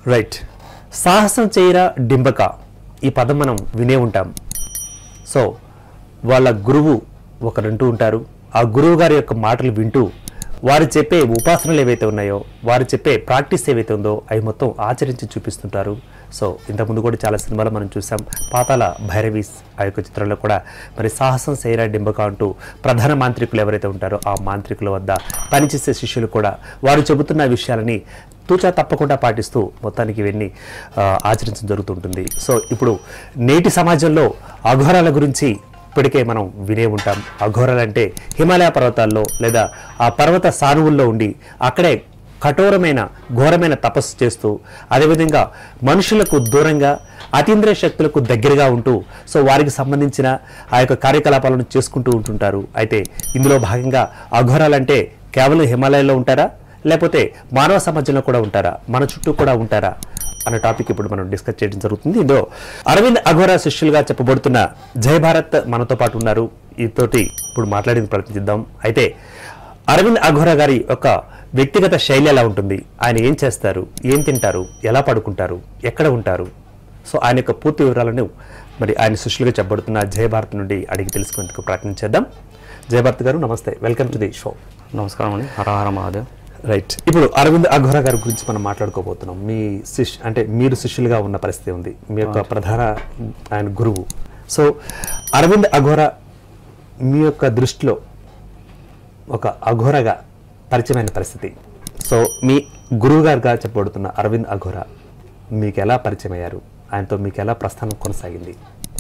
Right సాహసం చేయరా డింబక ఈ పదం మనం వినే ఉంటాం సో వాళ్ళ గురువు ఒకరంటూ ఉంటారు ఆ గురువు గారి యొక్క మాటలు వింటూ వారు చెప్పే ఉపాసనలు ఏవైతే ఉన్నాయో వారు చెప్పే ప్రాక్టీస్ ఏవైతే ఉందో అవి మొత్తం ఆచరించి చూపిస్తుంటారు సో ఇంతకుముందు కూడా చాలా సినిమాలు మనం చూసాం పాతాల భైరవీస్ ఆ యొక్క చిత్రంలో కూడా మరి సాహసం సైరా డింబక అంటూ ప్రధాన మాంత్రికులు ఎవరైతే ఉంటారో ఆ మాంత్రికుల వద్ద పనిచేసే శిష్యులు కూడా వారు చెబుతున్న విషయాలని తూచా తప్పకుండా పాటిస్తూ మొత్తానికి ఇవన్నీ ఆ, ఆచరించడం జరుగుతుంటుంది సో ఇప్పుడు నేటి సమాజంలో అఘోరాల గురించి ఇప్పటికే మనం వినే ఉంటాం అఘోరాలు అంటే హిమాలయ పర్వతాల్లో లేదా ఆ పర్వత సానువుల్లో ఉండి అక్కడే కఠోరమైన ఘోరమైన తపస్సు చేస్తూ అదేవిధంగా మనుషులకు దూరంగా అతీంద్రియ శక్తులకు దగ్గరగా ఉంటూ సో వారికి సంబంధించిన ఆ యొక్క కార్యకలాపాలను చేసుకుంటూ ఉంటుంటారు అయితే ఇందులో భాగంగా అఘోరాలంటే కేవలం హిమాలయాల్లో ఉంటారా లేకపోతే మానవ సమాజంలో కూడా ఉంటారా మన చుట్టూ కూడా ఉంటారా అన్న టాపిక్ ఇప్పుడు మనం డిస్కస్ చేయడం జరుగుతుంది ఇందులో అరవింద్ అఘోరా శిష్యులుగా చెప్పబడుతున్న జయ భారత్ మనతో పాటు ఉన్నారు ఈతోటి ఇప్పుడు మాట్లాడేందుకు ప్రయత్నిద్దాం అయితే అరవింద్ అఘోరా గారి యొక్క వ్యక్తిగత శైలి ఎలా ఉంటుంది ఆయన ఏం చేస్తారు ఏం తింటారు ఎలా పడుకుంటారు ఎక్కడ ఉంటారు సో ఆయన యొక్క పూర్తి వివరాలను మరి ఆయన శిష్యులుగా చెప్పబడుతున్న జయభారత్ నుండి అడిగి తెలుసుకునేందుకు ప్రయత్నం చేద్దాం జయభారత్ గారు నమస్తే వెల్కమ్ టు ది షో నమస్కారం అండి హర హర మహాదేవ్ రైట్ ఇప్పుడు అరవింద్ అఘోరా గారి గురించి మనం మాట్లాడుకోబోతున్నాం మీ శిష్ అంటే మీరు శిష్యులుగా ఉన్న పరిస్థితి ఉంది మీ యొక్క ప్రధాన ఆయన గురువు సో అరవింద్ అఘోరా మీ యొక్క దృష్టిలో ఒక అఘోరగా పరిచయమైన పరిస్థితి సో మీ గురువు గారుగా చెప్పబడుతున్న అరవింద్ అఘోరా మీకు ఎలా పరిచయం అయ్యారు ఆయనతో మీకు ఎలా ప్రస్థానం కొనసాగింది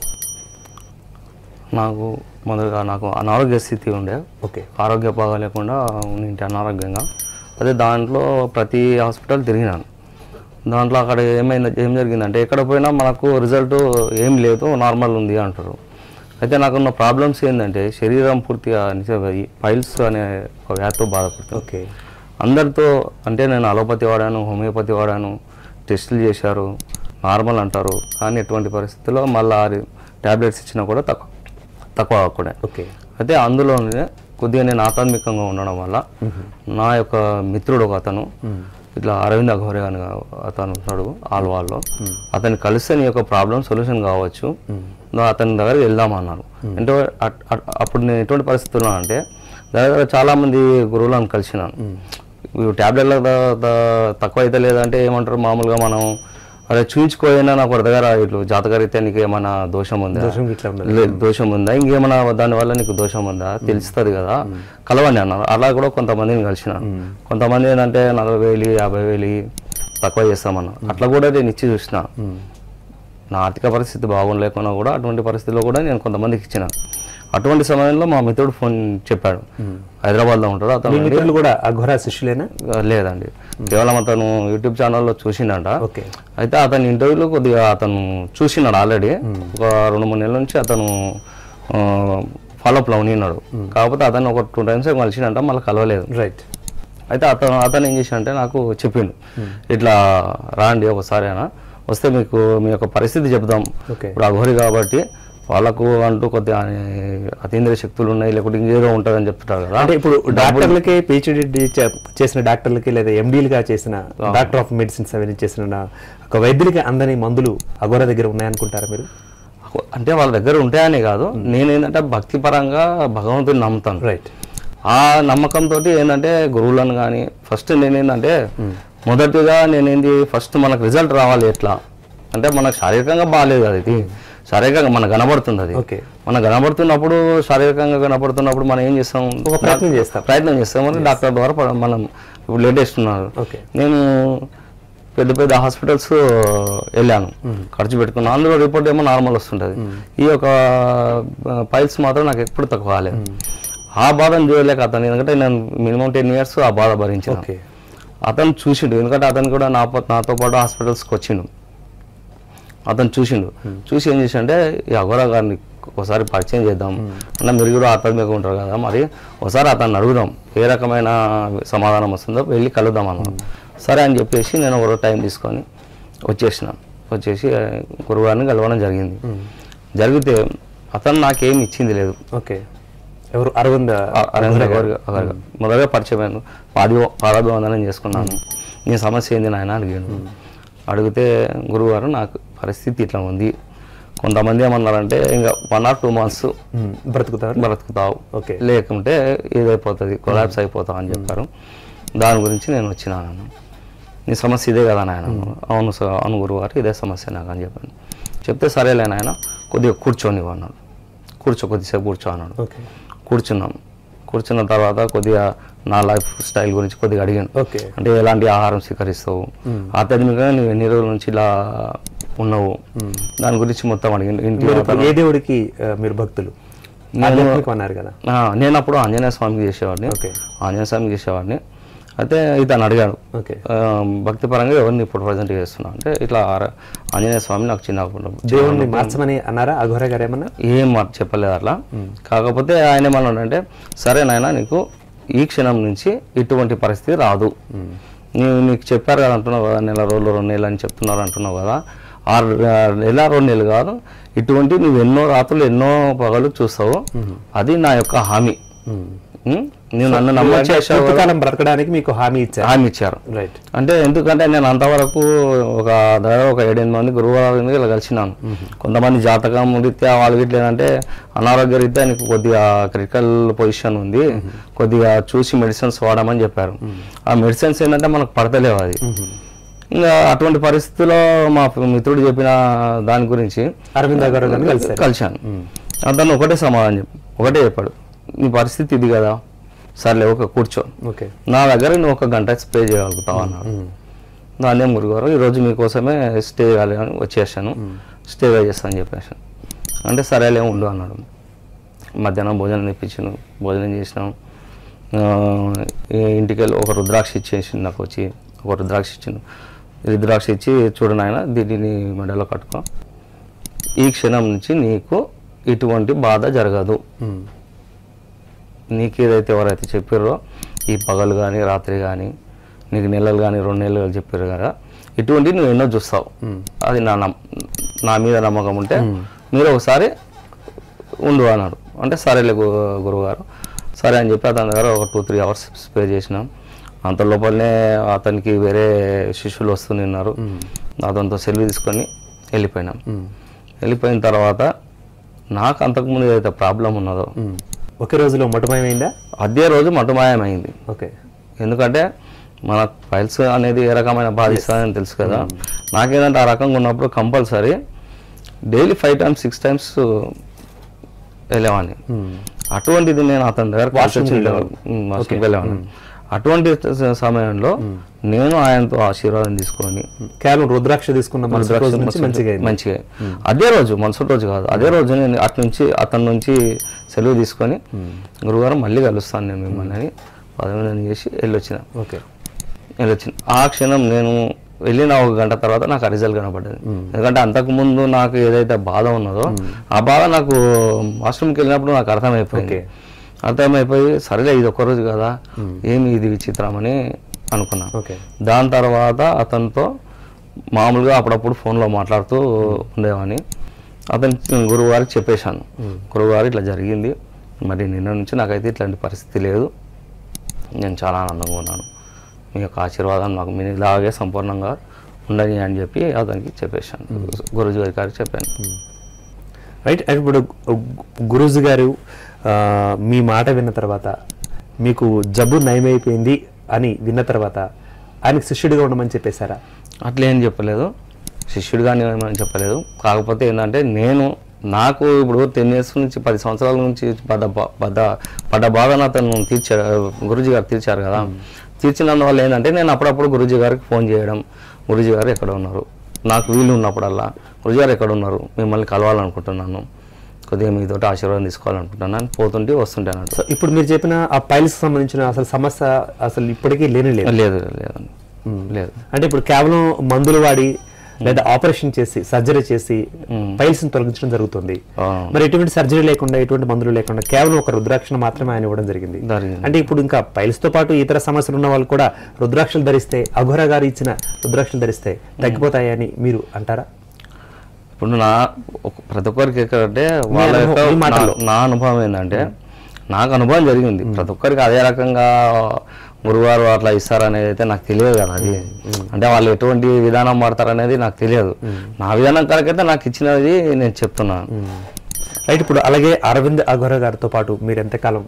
నాకు మొదలుగా నాకు అనారోగ్య స్థితి ఉండే ఓకే ఆరోగ్య బాగాలేకుండా ఉండింటి అనారోగ్యంగా అదే దాంట్లో ప్రతి హాస్పిటల్ తిరిగినాను దాంట్లో అక్కడ ఏమైంది ఏం జరిగిందంటే ఎక్కడ పోయినా మనకు రిజల్ట్ ఏం లేదు నార్మల్ ఉంది అంటారు అయితే నాకున్న ప్రాబ్లమ్స్ ఏంటంటే శరీరం పూర్తిగా పైల్స్ అనే ఒక వ్యాధితో బాధపడుతుంది ఓకే అందరితో అంటే నేను అలోపతి వాడాను హోమియోపతి వాడాను టెస్టులు చేశారు నార్మల్ అంటారు కానీ ఎటువంటి పరిస్థితుల్లో మళ్ళీ ట్యాబ్లెట్స్ ఇచ్చినా కూడా తక్కువ తక్కువ అవ్వకూడదు ఓకే అయితే అందులోనే కొద్దిగా నేను ఆధ్యాత్మికంగా ఉండడం వల్ల నా యొక్క మిత్రుడు ఒక అతను ఇట్లా అరవింద్ అఘోరే అని అతను ఉంటాడు ఆల్వాల్లో అతన్ని కలిస్తే నీ యొక్క ప్రాబ్లం సొల్యూషన్ కావచ్చు నువ్వు అతని దగ్గరికి వెళ్దామన్నారు అంటే అట్- అట్- అప్పుడు నేను ఎటువంటి పరిస్థితుల్లో అంటే దగ్గర చాలా మంది గురువులను కలిసినాను ఇవి ట్యాబ్లెట్ల తక్కువ అయితే లేదంటే ఏమంటారు మామూలుగా మనం అదే చూయించుకోయినా నాకు ఒక దగ్గర ఇట్లు జాతకరీత్యా నీకు ఏమైనా దోషం ఉందా దోషం ఇట్లా ఉన్నది లే- దోషం ఉందా ఇంకేమైనా దానివల్ల నీకు దోషం ఉందా తెలుస్తుంది కదా కలవండి అన్నారు అలా కూడా కొంతమందిని కలిసిన కొంతమంది ఏంటంటే నలభై వేలు యాభై వేలు తక్కువ చేస్తామన్నారు అట్లా కూడా నేను ఇచ్చి చూసిన నా ఆర్థిక పరిస్థితి బాగుండలేకున్నా కూడా అటువంటి పరిస్థితిలో కూడా నేను కొంతమందికి ఇచ్చిన అటువంటి సమయంలో మా మిత్రుడు ఫోన్ చెప్పాడు హైదరాబాద్లో ఉంటాడు అతను మీ మిత్రులు కూడా అఘోరా శిష్యులేనా లేదండి కేవలం అతను యూట్యూబ్ ఛానల్లో చూసిండంట ఓకే అయితే అతని ఇంటర్వ్యూలో కొద్దిగా అతను చూసినాడు ఆల్రెడీ ఒక రెండు మూడు నెలల నుంచి అతను ఫాలోఅప్లో ఉన్నాడు కాకపోతే అతను ఒక టూ టైమ్స్ కలిసినంట మళ్ళీ కలవలేదు రైట్ అయితే అతను అతను ఏం చేశాడంటే నాకు చెప్పిండు ఇట్లా రాండి ఒకసారి అయినా వస్తే మీకు మీ యొక్క పరిస్థితి చెప్దాం ఓకే ఇప్పుడు అఘోరి కాబట్టి వాళ్ళకు అంటూ కొద్దిగా అతీంద్రియ శక్తులు ఉన్నాయి లేకుంటే ఇంకేదో ఉంటుందని చెప్తుంటారు కదా అంటే ఇప్పుడు డాక్టర్లకి పిహెచ్డి చేసిన డాక్టర్లకి లేదా ఎండీలుగా చేసిన డాక్టర్ ఆఫ్ మెడిసిన్స్ అవన్నీ చేసిన నా- ఒక వైద్యులకి అందని మందులు అఘోర దగ్గర ఉన్నాయనుకుంటారా మీరు అంటే వాళ్ళ దగ్గర ఉంటాయని కాదు నేనేంటంటే భక్తి పరంగా భగవంతుని నమ్ముతాను రైట్ ఆ నమ్మకంతో ఏంటంటే గురువులను కానీ ఫస్ట్ నేనేంటంటే మొదటిగా నేనేంది ఫస్ట్ మనకు రిజల్ట్ రావాలి ఎట్లా అంటే మనకు శారీరకంగా బాగాలేదు కదా ఇది శారీరకంగా మనకు కనబడుతుంది అది ఓకే మనకు కనబడుతున్నప్పుడు శారీరకంగా కనబడుతున్నప్పుడు మనం ఏం చేస్తాం ఒక ప్రయత్నం చేస్తాం ప్రయత్నం చేస్తాం అని డాక్టర్ ద్వారా ప- మనం ఇప్పుడు లేటెస్ట్ ఉన్నారు ఓకే నేను పెద్ద పెద్ద హాస్పిటల్స్ వెళ్ళాను ఖర్చు పెట్టుకున్నాను అందులో రిపోర్ట్ ఏమో నార్మల్ వస్తుంటుంది ఈ యొక్క పైల్స్ మాత్రం నాకు ఎప్పుడు తక్కువ కాలేదు ఆ బాధను చూడలేక అతను ఎందుకంటే నేను మినిమం టెన్ ఇయర్స్ ఆ బాధ భరించాను ఓకే అతను చూసిండు ఎందుకంటే అతను కూడా నా ప- నాతో పాటు హాస్పిటల్స్కి వచ్చిండు అతను చూసిండు చూసి ఏం చేసిండే ఈ అఘోరా గారిని ఒకసారి పరిచయం చేద్దాం అన్న మీరు కూడా ఆత్మీయంగా ఉంటారు కదా మరి ఒకసారి అతన్ని అడుగుదాం ఏ రకమైన సమాధానం వస్తుందో వెళ్ళి కలుద్దాం అన్న సరే అని చెప్పేసి నేను ఒక టైం తీసుకొని వచ్చేసిన వచ్చేసి ఆ, గురువుగారిని కలవడం జరిగింది జరిగితే అతను నాకేం ఇచ్చింది లేదు ఓకే ఎవరు అరవింద్ అరవింద్ గౌర్ గారు మొదలుగా పరిచయం అయ్యాను పాది పాదాభివందనం చేసుకున్నాను నీ సమస్య ఏంది నాయన అడిగాను అడిగితే గురువుగారు నాకు పరిస్థితి ఇట్లా ఉంది కొంతమంది ఏమన్నారంటే ఇంకా one or two months um, బ్రతుకుతారు బ్రతుకుతావు ఓకే లేకుంటే ఇదైపోతుంది కొలాప్స్ అయిపోతావు అని చెప్పారు దాని గురించి నేను వచ్చినాను నీ సమస్య ఇదే కదా నాయన అవును సార్ అవును గురువారు ఇదే సమస్య నాకు అని చెప్పాను చెప్తే సరేలే నాయన కొద్దిగా కూర్చొని అన్నాడు కూర్చో కొద్దిసేపు కూర్చో అన్నాడు ఓకే కూర్చున్నాం కూర్చున్న తర్వాత కొద్దిగా నా లైఫ్ స్టైల్ గురించి కొద్దిగా అడిగాను ఓకే అంటే ఎలాంటి ఆహారం స్వీకరిస్తావు ఆధ్యాత్మికంగా నువ్వు ఎన్ని రోజుల నుంచి ఇలా ఉన్నావు దాని గురించి మొత్తం అడిగాను ఇంటి మీరు ఇప్పుడు ఏ దేవుడికి ఆ, మీరు భక్తులు ఆధ్యాత్మికం అన్నారు కదా ఆ, నేను అప్పుడు ఆంజనేయ స్వామికి చేసేవాడిని ఓకే ఆంజనేయ స్వామికి చేసేవాడిని అయితే ఇతను అడిగాడు ఓకే ఆ, భక్తి పరంగా ఎవరిని ఇప్పుడు ప్రజెంట్ చేస్తున్నా అంటే ఇట్లా ఆర- ఆంజనేయ స్వామి నాకు చిన్నప్పుడు దేవుణ్ణి మార్చమని అన్నారా అఘోర గారు ఏమన్నా ఏం మాట చెప్పలేదు అట్లా కాకపోతే ఆయన ఏమన్నాడంటే సరే నాయన నీకు ఈ క్షణం నుంచి ఇటువంటి పరిస్థితి రాదు నీవు నీకు చెప్పారు కదా అంటున్నావు కదా నెల రోజులు రెండు నెలలు అని చెప్తున్నారు అంటున్నావు కదా ఆరు ఆ, నెల రెండు నెలలు కాదు ఇటువంటి నువ్వు ఎన్నో రాత్రులు ఎన్నో పగలు చూస్తావు అది నా యొక్క హామీ ఉం? నువ్వు నన్ను నమ్మకం చేసావు కదా, పూర్తికాలం బ్రతకడానికి మీకు హామీ ఇచ్చారు హామీ ఇచ్చారు రైట్ అంటే ఎందుకంటే నేను అంతవరకు ఒక దాదాపు ఒక ఏడెనిమిది మంది గురువారం ఇలా కలిసినాను కొంతమంది జాతకం రీత్యా వాళ్ళు గిట్ల ఏంటంటే అనారోగ్య రీత్యా నీకు కొద్దిగా క్రిటికల్ పొజిషన్ ఉంది కొద్దిగా చూసి మెడిసిన్స్ వాడమని చెప్పారు ఆ మెడిసిన్స్ ఏంటంటే మనకు పడతలేవు అది ఇంకా అటువంటి పరిస్థితుల్లో మా మిత్రుడు చెప్పిన దాని గురించి అరవింద్ అఘోర గారిని కలిసారు కలిశాను అతను ఒకటే సమాధానం చెప్పు ఒకటే చెప్పాడు నీ పరిస్థితి ఇది కదా సర్లే ఒక కూర్చో ఓకే నా దగ్గర నువ్వు ఒక గంట స్ప్రే చేయగలుగుతావు అన్నాడు దాన్నేం గురుగారు ఈరోజు మీకోసమే స్టే చేయాలి అని వచ్చేసాను స్టే చేస్తాను అని చెప్పేసాను అంటే సరేలే ఉండు అన్నాడు మధ్యాహ్నం భోజనం తెప్పించాను భోజనం చేసినాం ఆ, ఈ ఇంటికి వెళ్ళి ఒక రుద్రాక్ష ఇచ్చేసింది నాకు వచ్చి ఒక రుద్రాక్ష ఇచ్చిండు రుద్రాక్ష ఇచ్చి చూడు నాయన దీనిని మెడలో కట్టుకో ఈ క్షణం నుంచి నీకు ఇటువంటి బాధ జరగదు నీకు ఏదైతే ఎవరైతే చెప్పారో ఈ పగలు కానీ రాత్రి కానీ నీకు నెలలు కానీ రెండు నెలలు కానీ చెప్పారు కదా ఇటువంటి నువ్వు ఎన్నో చూస్తావు అది నా నమ్ నా మీద నమ్మకం ఉంటే మీరు ఒకసారి ఉండు అన్నాడు అంటే సరేలే గు- గురువుగారు సరే అని చెప్పి అతని దగ్గర ఒక టూ త్రీ అవర్స్ స్పే చేసినాం అంత లోపలనే అతనికి వేరే శిష్యులు వస్తూనే ఉన్నారు అతనితో సెలవు తీసుకొని వెళ్ళిపోయినాం వెళ్ళిపోయిన తర్వాత నాకు అంతకుముందు ఏదైతే ప్రాబ్లం ఉన్నదో ఉమ్. ఒకే రోజులో మొట్టమయమైందా అదే రోజు మటుమాయమైంది ఓకే ఎందుకంటే మన ఫైల్స్ అనేది ఏ రకమైన బాధిస్తుందని తెలుసు కదా నాకేంటంటే ఆ రకంగా ఉన్నప్పుడు compulsory daily five times six times వెళ్ళేవాడిని అటువంటిది నేను అతని దగ్గర వాష్రూమ్కి వెళ్ళేవాడిని అటువంటి స- సమయంలో నేను ఆయనతో ఆశీర్వాదం తీసుకొని కేవలం రుద్రాక్ష తీసుకున్న మరుసటి రోజు నుంచి మంచిగా అయింది. మంచిగా అదే రోజు మరుసటి రోజు కాదు అదే రోజు నేను అటు నుంచి అతని నుంచి సెలవు తీసుకొని గురువారం మళ్ళీ కలుస్తాను నేను మిమ్మల్ని అని పదవి చేసి వెళ్ళొచ్చిన ఓకే వెళ్ళొచ్చిన ఆ క్షణం నేను వెళ్ళిన ఒక గంట తర్వాత నాకు ఆ రిజల్ట్ కనపడ్డది ఎందుకంటే అంతకుముందు నాకు ఏదైతే బాధ ఉన్నదో ఆ బాధ నాకు వాష్రూమ్కి వెళ్ళినప్పుడు నాకు అర్థమైపోయింది ఓకే. అర్థమైపోయి సరేలే ఇది ఒక్క రోజు కదా ఏమి ఇది విచిత్రం అని అనుకున్నా ఓకే దాని తర్వాత అతనితో మామూలుగా అప్పుడప్పుడు ఫోన్లో మాట్లాడుతూ ఉండేవాడిని అతని గురువుగారికి చెప్పేశాను గురువుగారు ఇట్లా జరిగింది మరి నిన్న నుంచి నాకైతే ఇట్లాంటి పరిస్థితి లేదు నేను చాలా ఆనందంగా ఉన్నాను మీ యొక్క ఆశీర్వాదం నాకు మీ ఇలాగే సంపూర్ణంగా ఉండని అని చెప్పి అతనికి చెప్పేశాను గురుజీ గారికి చెప్పాను రైట్ అండ్ ఇప్పుడు గు- గురూజీ గారు ఆ, మీ మాట విన్న తర్వాత మీకు జబ్బు నయమైపోయింది అని విన్న తర్వాత ఆయనకు శిష్యుడిగా ఉండమని చెప్పేశారా అట్లా ఏం చెప్పలేదు శిష్యుడు కానీ ఏమని చెప్పలేదు కాకపోతే ఏంటంటే నేను నాకు ఇప్పుడు టెన్ ఇయర్స్ నుంచి పది సంవత్సరాల నుంచి పడ్డ బా- పడ్డ పడ్డ బాధను అతను తీర్చారు గురుజీ గారు తీర్చారు కదా తీర్చినందువల్ల ఏంటంటే నేను అప్పుడప్పుడు గురుజీ గారికి ఫోన్ చేయడం గురుజీ గారు ఎక్కడ ఉన్నారు నాకు వీలు ఉన్నప్పుడల్లా గురుజీ గారు ఎక్కడ ఉన్నారు మిమ్మల్ని కలవాలనుకుంటున్నాను కొద్దిగా మీతోటి ఆశీర్వాదం తీసుకోవాలనుకుంటున్నాను అని పోతుంటే వస్తుంటే అన్నట్టు సో ఇప్పుడు మీరు చెప్పిన ఆ పైల్స్ సంబంధించిన అసలు సమస్య అసలు ఇప్పటికీ లేని లేదు లేదు లేదు లేదు అంటే ఇప్పుడు కేవలం మందులు వాడి లేదా ఆపరేషన్ చేసి సర్జరీ చేసి పైల్స్ ని తొలగించడం జరుగుతుంది ఆ, మరి ఎటువంటి సర్జరీ లేకుండా ఎటువంటి మందులు లేకుండా కేవలం ఒక రుద్రాక్షను మాత్రమే ఆయన ఇవ్వడం జరిగింది జరిగింది. అంటే ఇప్పుడు ఇంకా పైల్స్ తో పాటు ఇతర సమస్యలు ఉన్న వాళ్ళు కూడా రుద్రాక్షలు ధరిస్తే అఘోర గారు ఇచ్చిన రుద్రాక్షలు ధరిస్తే తగ్గిపోతాయని మీరు అంటారా ఇప్పుడు నా ఒక- ప్రతి ఒక్కరికి ఏంటంటే వాళ్ళ అనుభవం, యొక్క మీ మాటల్లో. నా- నా అనుభవం ఏంటంటే నాకు అనుభవం జరిగింది ప్రతి ఒక్కరికి అదే రకంగా గురువారు అట్లా ఇస్తారనేది అయితే నాకు తెలియదు కదా అది అంటే వాళ్ళు ఎటువంటి విధానం వాడతారనేది నాకు తెలియదు నా విధానం కనుకైతే నాకు ఇచ్చినది నేను చెప్తున్నాను రైట్ ఇప్పుడు అలాగే అరవింద్ అఘోర గారితో పాటు మీరు ఎంతకాలం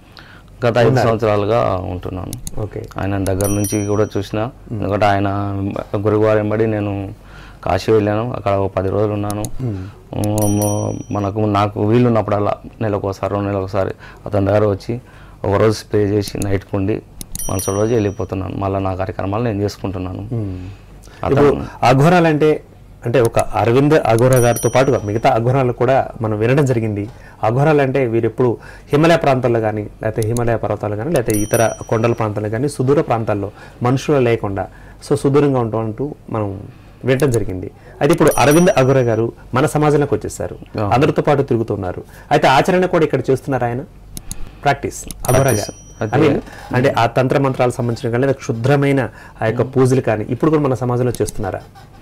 గత ఐదు సంవత్సరాలుగా ఉంటున్నాను ఓకే ఆయన దగ్గర నుంచి కూడా చూసిన ఎందుకంటే ఆయన గురువారం వెంబడి నేను కాశీ వెళ్ళాను అక్కడ ఒక పది రోజులు ఉన్నాను ఉమ్, మనకు నాకు వీలు ఉన్నప్పుడల్లా నెలకు ఒకసారి రెండు నెలలకు ఒకసారి అతని దగ్గర వచ్చి ఒక రోజు స్ప్రే చేసి నైట్కి ఉండి మరుసటి రోజు వెళ్ళిపోతున్నాను మళ్ళీ నా కార్యక్రమాలు నేను చేసుకుంటున్నాను ఇప్పుడు అఘోరాలు అంటే అంటే ఒక అరవింద్ అఘోర గారితో పాటుగా మిగతా అఘోరాలు కూడా మనం వినడం జరిగింది అఘోరాలు అంటే వీరు ఎప్పుడు హిమాలయ ప్రాంతాల్లో కానీ లేకపోతే హిమాలయ పర్వతాలు కానీ లేకపోతే ఇతర కొండల ప్రాంతాల్లో కానీ సుదూర ప్రాంతాల్లో మనుషులు లేకుండా సో సుదూరంగా ఉంటూ మనం వినటం జరిగింది అయితే ఇప్పుడు అరవింద్ అఘోర గారు మన సమాజంలోకి వచ్చేసారు అందరితో పాటు తిరుగుతున్నారు అయితే ఆచరణ కూడా ఇక్కడ చేస్తున్నారు ఆయన ప్రాక్టీస్ అఘోరగా I mean, అంటే ఆ తంత్ర మంత్రాలకు సంబంధించిన కానీ లేదా క్షుద్రమైన ఆ యొక్క పూజలు కానీ ఇప్పుడు కూడా మన సమాజంలో చేస్తున్నారా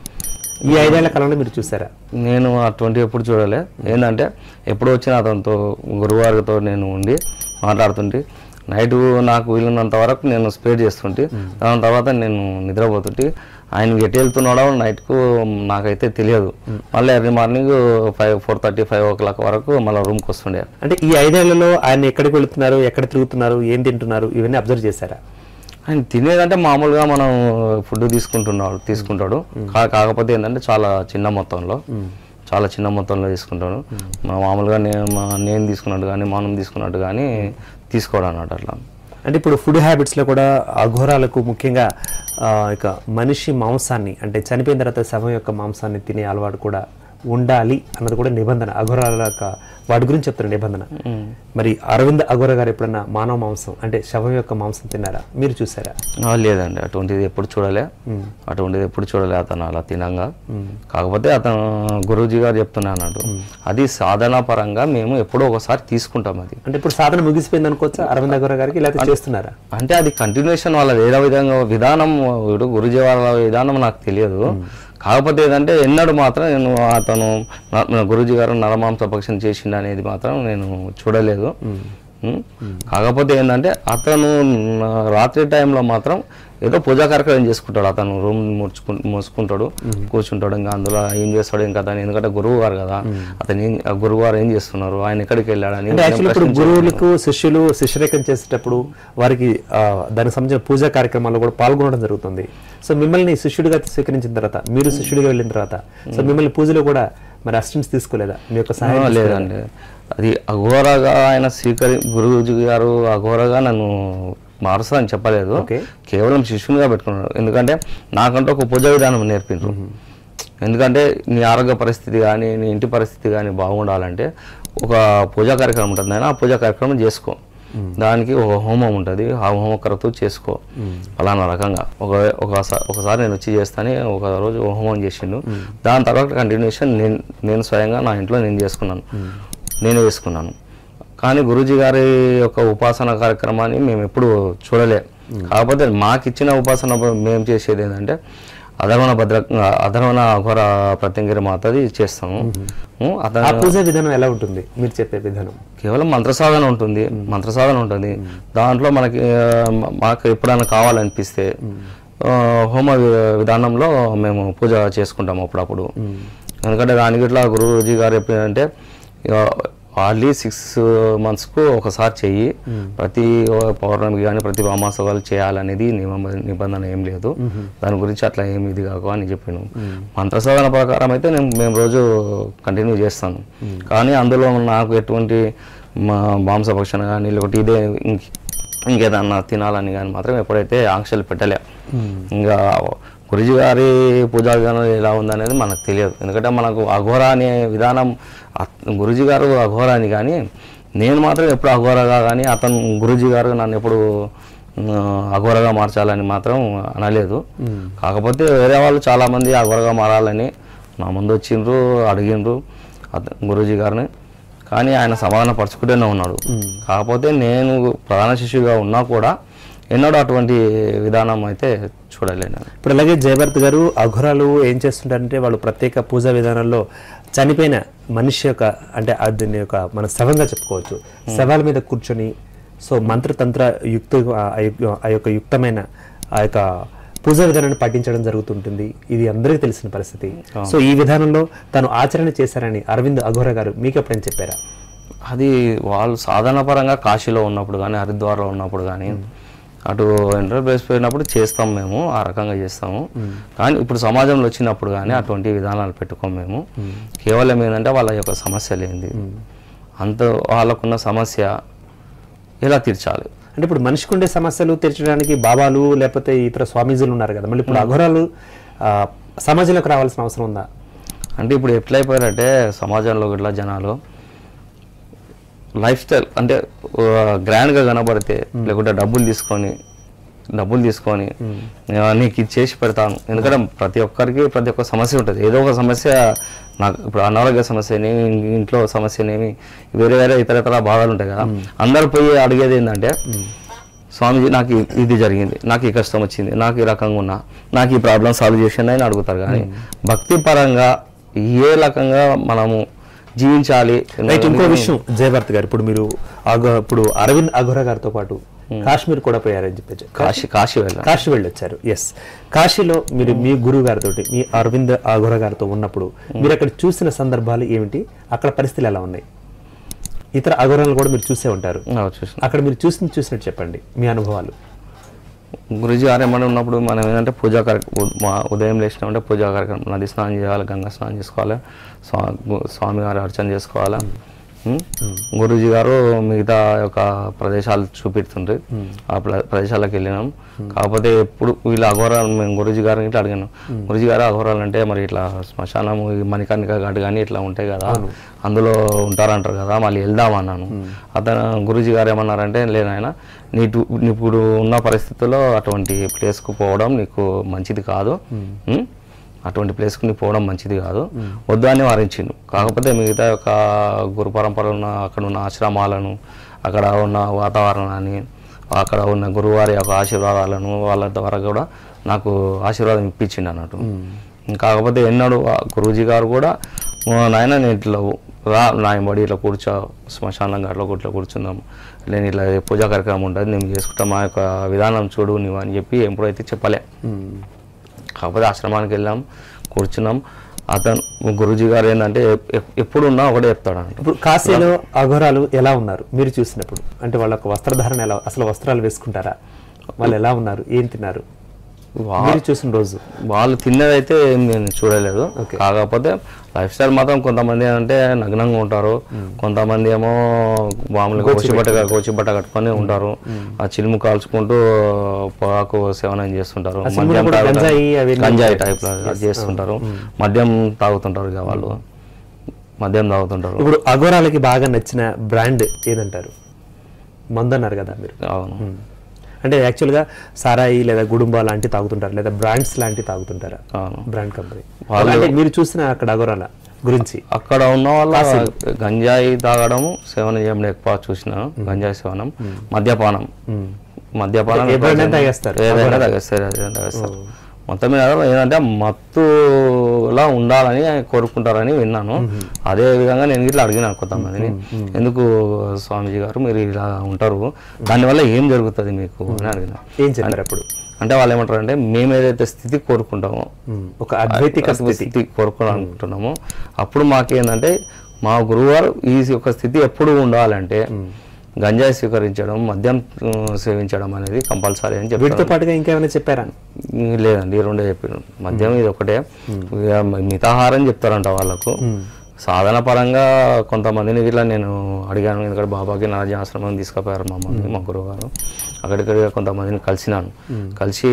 ఈ ఐదేళ్ల కాలంలో మీరు చూసారా నేను అటువంటి ఎప్పుడు చూడలే ఏంటంటే ఎప్పుడు వచ్చినా అతనితో గురువారితో నేను ఉండి మాట్లాడుతుంటే నైట్ నాకు వీలున్నంత వరకు నేను స్పేర్ చేస్తుంటే దాని తర్వాత నేను నిద్రపోతుంటే ఆయన ఎటు వెళ్తున్నాడో నైట్కు నాకైతే తెలియదు మళ్ళీ early morning five four thirty five o'clock వరకు మళ్ళీ రూమ్కి వస్తుండే అంటే ఈ ఐదేళ్లలో ఆయన ఎక్కడికి వెళుతున్నారు ఎక్కడ తిరుగుతున్నారు ఏం తింటున్నారు ఇవన్నీ అబ్జర్వ్ చేశారా ఆయన తినేదంటే మామూలుగా మనం ఫుడ్ తీసుకుంటున్నాడు తీసుకుంటాడు కా- కాకపోతే ఏంటంటే చాలా చిన్న మొత్తంలో చాలా చిన్న మొత్తంలో తీసుకుంటాడు మా మామూలుగా నేను మా- నేను తీసుకున్నట్టు కానీ మనం తీసుకున్నట్టు కానీ తీసుకోవడం అన్నట్టు అట్లా అంటే ఇప్పుడు ఫుడ్ హ్యాబిట్స్లో కూడా అఘోరాలకు ముఖ్యంగా ఆ, ఇక మనిషి మాంసాన్ని అంటే చనిపోయిన తర్వాత శవం యొక్క మాంసాన్ని తినే అలవాటు కూడా ఉండాలి అన్నది కూడా నిబంధన అఘోరాల యొక్క వాటి గురించి చెప్తారు నిబంధన మరి అరవింద్ అఘోర గారు ఎప్పుడన్నా మానవ మాంసం అంటే శవం యొక్క మాంసం తిన్నారా మీరు చూసారా ఆ, లేదండి అటువంటిది ఎప్పుడు చూడలే అటువంటిది ఎప్పుడు చూడలే అతను అలా తినంగా కాకపోతే అతను గురూజీ గారు చెప్తున్నా అన్నట్టు అది సాధన పరంగా మేము ఎప్పుడో ఒకసారి తీసుకుంటాం అది అంటే ఇప్పుడు సాధన ముగిసిపోయింది అనుకోవచ్చా అరవింద్ అఘోర గారికి లేకపోతే చేస్తున్నారా అంటే అది కంటిన్యూషన్ వాళ్ళ ఏదో విధంగా విధానం ఇప్పుడు గురుజీ వాళ్ళ విధానం నాకు తెలియదు కాకపోతే ఏంటంటే ఎన్నడూ మాత్రం నేను అతను న- మన గురుజీ గారు నరమాంస భక్షణ చేసిండు అనేది మాత్రం నేను చూడలేదు ఉం? కాకపోతే ఏంటంటే అతను న- రాత్రి టైంలో మాత్రం ఏదో పూజా కార్యక్రమం చేసుకుంటాడు అతను రూమ్ ముడుచుకు మూసుకుంటాడు కూర్చుంటాడు ఇంకా అందులో ఏం చేస్తాడు ఇంకా అతను ఎందుకంటే గురువు గారు కదా అతను ఏం ఆ గురువు గారు ఏం చేస్తున్నారు ఆయన ఎక్కడికి వెళ్ళాడని అంటే యాక్చువల్లీ ఇప్పుడు గురువులకు శిష్యులు శిష్యరేఖం చేసేటప్పుడు వారికి ఆ, దానికి సంబంధించిన పూజా కార్యక్రమాల్లో కూడా పాల్గొనడం జరుగుతుంది సో మిమ్మల్ని శిష్యుడిగా స్వీకరించిన తర్వాత మీరు శిష్యుడిగా వెళ్ళిన తర్వాత సో మిమ్మల్ని పూజలో కూడా మరి అసిస్టెంట్స్ తీసుకోలేదా మీ యొక్క సహాయం ఆ, లేదండి అది అఘోరగా ఆయన స్వీకరి గురుజీ గారు అఘోరగా నన్ను మారుస్తానని చెప్పలేదు ఓకే. కేవలం శిష్యునిగా పెట్టుకున్నాడు ఎందుకంటే నాకంటూ ఒక పూజ విధానం నేర్పిండ్రు ఎందుకంటే నీ ఆరోగ్య పరిస్థితి కానీ నీ ఇంటి పరిస్థితి కానీ బాగుండాలంటే ఒక పూజా కార్యక్రమం ఉంటుంది ఆయన ఆ పూజా కార్యక్రమం చేసుకో దానికి ఒక హోమం ఉంటుంది ఆ హోమకరతో చేసుకో ఫలానా రకంగా ఒక ఒకసారి ఒకసారి నేను వచ్చి చేస్తాను ఒక రోజు హోమం చేసిండు దాని తర్వాత కంటిన్యూషన్ నేను నేను స్వయంగా నా ఇంట్లో నేను చేసుకున్నాను నేనే చేసుకున్నాను కానీ గురూజీ గారి యొక్క ఉపాసన కార్యక్రమాన్ని మేము ఎప్పుడు చూడలే కాకపోతే మాకు ఇచ్చిన ఉపాసన మేము చేసేది ఏంటంటే అధర్వణ భద్ర అధర్వణ అఘోర ప్రత్యంగిరి మాతది చేస్తాము ఉం, ఆ అతను పూజ విధానం ఎలా ఉంటుంది మీరు చెప్పే విధానం కేవలం మంత్రసాధన ఉంటుంది మంత్రసాధన ఉంటుంది దాంట్లో మనకి ఆ, మ- మాకు ఎప్పుడైనా కావాలనిపిస్తే ఆ, హోమ వి- విధానంలో మేము పూజ చేసుకుంటాం అప్పుడప్పుడు ఎందుకంటే దానికి ఇట్లా గురుజీ గారు ఎప్పుడంటే హార్డ్లీ సిక్స్ మంత్స్కు ఒకసారి చెయ్యి ప్రతి పౌర్ణమికి కానీ ప్రతి అమాసవాలు చేయాలనేది నియమ నిబంధన ఏం లేదు దాని గురించి అట్లా ఏమి ఇది కాకు అని చెప్పాను మంత్రసాధన ప్రకారం అయితే నేను మేము రోజు కంటిన్యూ చేస్తాను కానీ అందులో నాకు ఎటువంటి మా మాంసభక్షణ కానీ లేకపోతే ఇదే ఇంక- ఇంకేదన్నా తినాలని కానీ మాత్రం ఎప్పుడైతే ఆంక్షలు పెట్టలే ఇంకా గురుజీ గారి పూజా విధానం ఎలా ఉందనేది మనకు తెలియదు ఎందుకంటే మనకు అఘోరా అనే విధానం అత్- గురుజీ గారు అఘోరా అని కానీ నేను మాత్రం ఎప్పుడు అఘోరగా కానీ అతను గురుజీ గారు నన్ను ఎప్పుడు ఆ, అఘోరగా మార్చాలని మాత్రం అనలేదు కాకపోతే వేరే వాళ్ళు చాలామంది అఘోరగా మారాలని నా ముందు వచ్చిండ్రు అడిగిండ్రు అత- గురూజీ గారిని కానీ ఆయన సమాధాన పరుచుకుంటూనే ఉన్నాడు కాకపోతే నేను ప్రధాన శిష్యుగా ఉన్నా కూడా ఎన్నడూ అటువంటి విధానం అయితే చూడలేను ఇప్పుడు అలాగే జయభరత్ గారు అఘోరాలు ఏం చేస్తుంటారంటే వాళ్ళు ప్రత్యేక పూజా విధానంలో చనిపోయిన మనిషి యొక్క అంటే ఆ దీని యొక్క మన శవంగా చెప్పుకోవచ్చు శవాల మీద కూర్చొని సో మంత్రతంత్ర యుక్త ఆ యొక్క- ఆ యొక్క యుక్తమైన ఆ యొక్క పూజా విధానాన్ని పాటించడం జరుగుతుంటుంది ఇది అందరికీ తెలిసిన పరిస్థితి సో ఈ విధానంలో తను ఆచరణ చేశారని అరవింద్ అఘోర గారు మీకు ఎప్పుడైనా చెప్పారా అది వాళ్ళు సాధారణ పరంగా కాశీలో ఉన్నప్పుడు కానీ హరిద్వార్లో ఉన్నప్పుడు కానీ అటు ఎంటర్ప్రైజ్ పోయినప్పుడు చేస్తాం మేము ఆ రకంగా చేస్తాము కానీ ఇప్పుడు సమాజంలో వచ్చినప్పుడు కానీ అటువంటి విధానాలు పెట్టుకోం మేము కేవలం ఏంటంటే వాళ్ళ యొక్క సమస్యలు ఏంది అంత వాళ్ళకున్న సమస్య ఎలా తీర్చాలి అంటే ఇప్పుడు మనిషికి ఉండే సమస్యలు తీర్చడానికి బాబాలు లేకపోతే ఇతర స్వామీజీలు ఉన్నారు కదా మళ్ళీ ఇప్పుడు అఘోరాలు ఆ, సమాజంలోకి రావాల్సిన అవసరం ఉందా అంటే ఇప్పుడు ఎట్లయిపోయారంటే సమాజంలో ఇట్లా జనాలు లైఫ్ స్టైల్ అంటే గ్రాండ్గా కనబడితే లేకుంటే డబ్బులు తీసుకొని డబ్బులు తీసుకొని "ఆ, నీకు ఇది చేసి పెడతాను ఎందుకంటే ప్రతి ఒక్కరికి ప్రతి ఒక్క సమస్య ఉంటుంది ఏదో ఒక సమస్య నాకు ఇప్పుడు అనారోగ్య సమస్యనేమి ఇంట్లో సమస్యనేమి వేరే వేరే ఇతర ఇతర బాధలు ఉంటాయి కదా అందరు పోయి అడిగేది ఏంటంటే స్వామిజీ నాకు ఇ- ఇది జరిగింది నాకు ఈ కష్టం వచ్చింది నాకు ఈ రకంగా ఉన్నా నాకు ఈ ప్రాబ్లం సాల్వ్ చేసింది అని అడుగుతారు కానీ భక్తి పరంగా ఏ రకంగా మనము జీవించాలి రైట్ ఇంకో విషయం జయభారత్ గారు ఇప్పుడు మీరు అఘ- ఇప్పుడు అరవింద్ అఘోర గారితో పాటు కాశ్మీర్ కూడా పోయారని చెప్పచ్చు కాశీ కాశీ వెళ్ళాలి కాశీ వెళ్ళొచ్చారు ఎస్ కాశీలో మీరు మీ గురువు గారితో మీ అరవింద్ అఘోర గారితో ఉన్నప్పుడు మీరు అక్కడ చూసిన సందర్భాలు ఏమిటి అక్కడ పరిస్థితులు ఎలా ఉన్నాయి ఇతర అఘోరాలను కూడా మీరు చూసే ఉంటారు చూసిన అక్కడ మీరు చూసి చూసినట్టు చెప్పండి మీ అనుభవాలు గురుజీ గారు ఏమన్నా ఉన్నప్పుడు మనం ఏంటంటే పూజా కార్యక్రమం మా ఉదయం లేచినామంటే పూజా కార్యక్రమం నది స్నానం చేయాలి గంగా స్నానం చేసుకోవాలి స్వా గు- స్వామి గారు అర్చన చేసుకోవాలి ఉం? గురూజీ గారు మిగతా యొక్క ప్రదేశాలు చూపెడుతుండ్రి ఆ ప్ర- ప్రదేశాలకు వెళ్ళినాం కాకపోతే ఎప్పుడు వీళ్ళ అఘోరాలు మేము గురూజీ గారిని ఇట్లా అడిగాను గురూజీ గారు అఘోరాలు అంటే మరి ఇట్లా శ్మశానము ఈ మణికర్ణిక ఘాట్ కానీ ఇట్లా ఉంటాయి కదా అందులో ఉంటారంటారు కదా మళ్ళీ వెళ్దాం అన్నాను అతను గురూజీ గారు ఏమన్నారంటే లేనాయన నీటు ఇప్పుడు ఉన్న పరిస్థితుల్లో అటువంటి ప్లేస్కు పోవడం నీకు మంచిది కాదు ఉం? అటువంటి ప్లేస్కి నీకు పోవడం మంచిది కాదు వద్దు అని వారించిండు కాకపోతే మిగతా యొక్క గురు పరంపర ఉన్న అక్కడ ఉన్న ఆశ్రమాలను అక్కడ ఉన్న వాతావరణాన్ని అక్కడ ఉన్న గురువారి యొక్క ఆశీర్వాదాలను వాళ్ళ ద్వారా కూడా నాకు ఆశీర్వాదం ఇప్పించిండు అన్నట్టు కాకపోతే ఎన్నడూ ఆ గురూజీ గారు కూడా "ఓ నాయన నేను ఇట్లా రా నాయబడి ఇట్లా కూర్చో శ్మశానం అట్లా ఇట్లా కూర్చుందాం నేను ఇట్లా పూజా కార్యక్రమం ఉంటుంది నేను చేసుకుంటా మా యొక్క విధానం చూడు నువ్వు అని చెప్పి ఎప్పుడైతే చెప్పలే కాకపోతే ఆశ్రమానికి వెళ్ళాం కూర్చున్నాం అతను గురూజీ గారు ఏంటంటే ఎప్- ఎప్- ఎప్పుడు ఉన్నా ఒకటే చెప్తాడు అన్నట్టు ఇప్పుడు కాశీలో అఘోరాలు ఎలా ఉన్నారు మీరు చూసినప్పుడు అంటే వాళ్ళ యొక్క వస్త్రధారణ ఎలా అసలు వస్త్రాలు వేసుకుంటారా వాళ్ళు ఎలా ఉన్నారు ఏం తిన్నారు వా- మీరు చూసిన రోజు వాళ్ళు తిన్నదైతే ఏం నేను చూడలేదు కాకపోతే లైఫ్ స్టైల్ మాత్రం కొంతమంది అంటే నగ్నంగా ఉంటారు కొంతమంది ఏమో మామూలుగా కోచిబట్ట కోచిబట్ట కట్టుకొని ఉంటారు ఆ చిలుము కాల్చుకుంటూ పొగాకు సేవనం చేస్తుంటారు మద్యం కూడా తాగుతారు. గంజాయి అవన్నీ గంజాయి టైప్ లో చేస్తుంటారు మద్యం తాగుతుంటారు ఇక వాళ్ళు మద్యం తాగుతుంటారు ఇప్పుడు అఘోరాలకి బాగా నచ్చిన బ్రాండ్ ఏదంటారు మందు అన్నారు కదా మీరు అవును అంటే యాక్చువల్గా సారాయి లేదా గుడుంబా లాంటి తాగుతుంటారు లేదా బ్రాండ్స్ లాంటి తాగుతుంటారా అవును బ్రాండ్ కంపెనీ అంటే మీరు చూసిన అక్కడ అఘోరాల గురించి అక్కడ ఉన్న వాళ్ళ గంజాయి తాగడం సేవనం చేయడం ఎక్కువ చూసినాను గంజాయి సేవనం మద్యపానం మద్యపానం ఏ brand అయినా తాగేస్తారు. ఏదైనా తాగేస్తారు ఏదైనా తాగేస్తారు మొత్తం మీద ఏంటంటే మత్తులా ఉండాలని కోరుకుంటారని విన్నాను అదే విధంగా నేను ఇట్లా అడిగినాను కొంతమందిని ఎందుకు స్వామీజీ గారు మీరు ఇలా ఉంటారు దానివల్ల ఏం జరుగుతుంది మీకు అని అడిగిన ఏం చెప్పారు అప్పుడు అంటే వాళ్ళు ఏమంటారు అంటే మేము ఏదైతే స్థితి కోరుకుంటామో ఉమ్, ఒక అద్వైతిక స్థితి స్థితి కోరుకోవాలనుకుంటున్నాము అప్పుడు మాకేందంటే మా గురువారు ఈ యొక్క స్థితి ఎప్పుడు ఉండాలంటే గంజాయి స్వీకరించడం మద్యం ఆ, సేవించడం అనేది కంపల్సరీ అని చెప్పారు వీటితో పాటుగా ఇంకేమైనా చెప్పారా లేదండి ఈ రెండే చెప్పారు మద్యం ఇది ఒకటే ఇక మితాహారం చెప్తారంట వాళ్ళకు సాధన పరంగా కొంతమందిని ఇట్లా నేను అడిగాను ఎందుకంటే బాబాకి నారాజీ ఆశ్రమం తీసుకుపోయారు మమ్మల్ని మా గురువు గారు అక్కడిక్కడ కొంతమందిని కలిసినాను కలిసి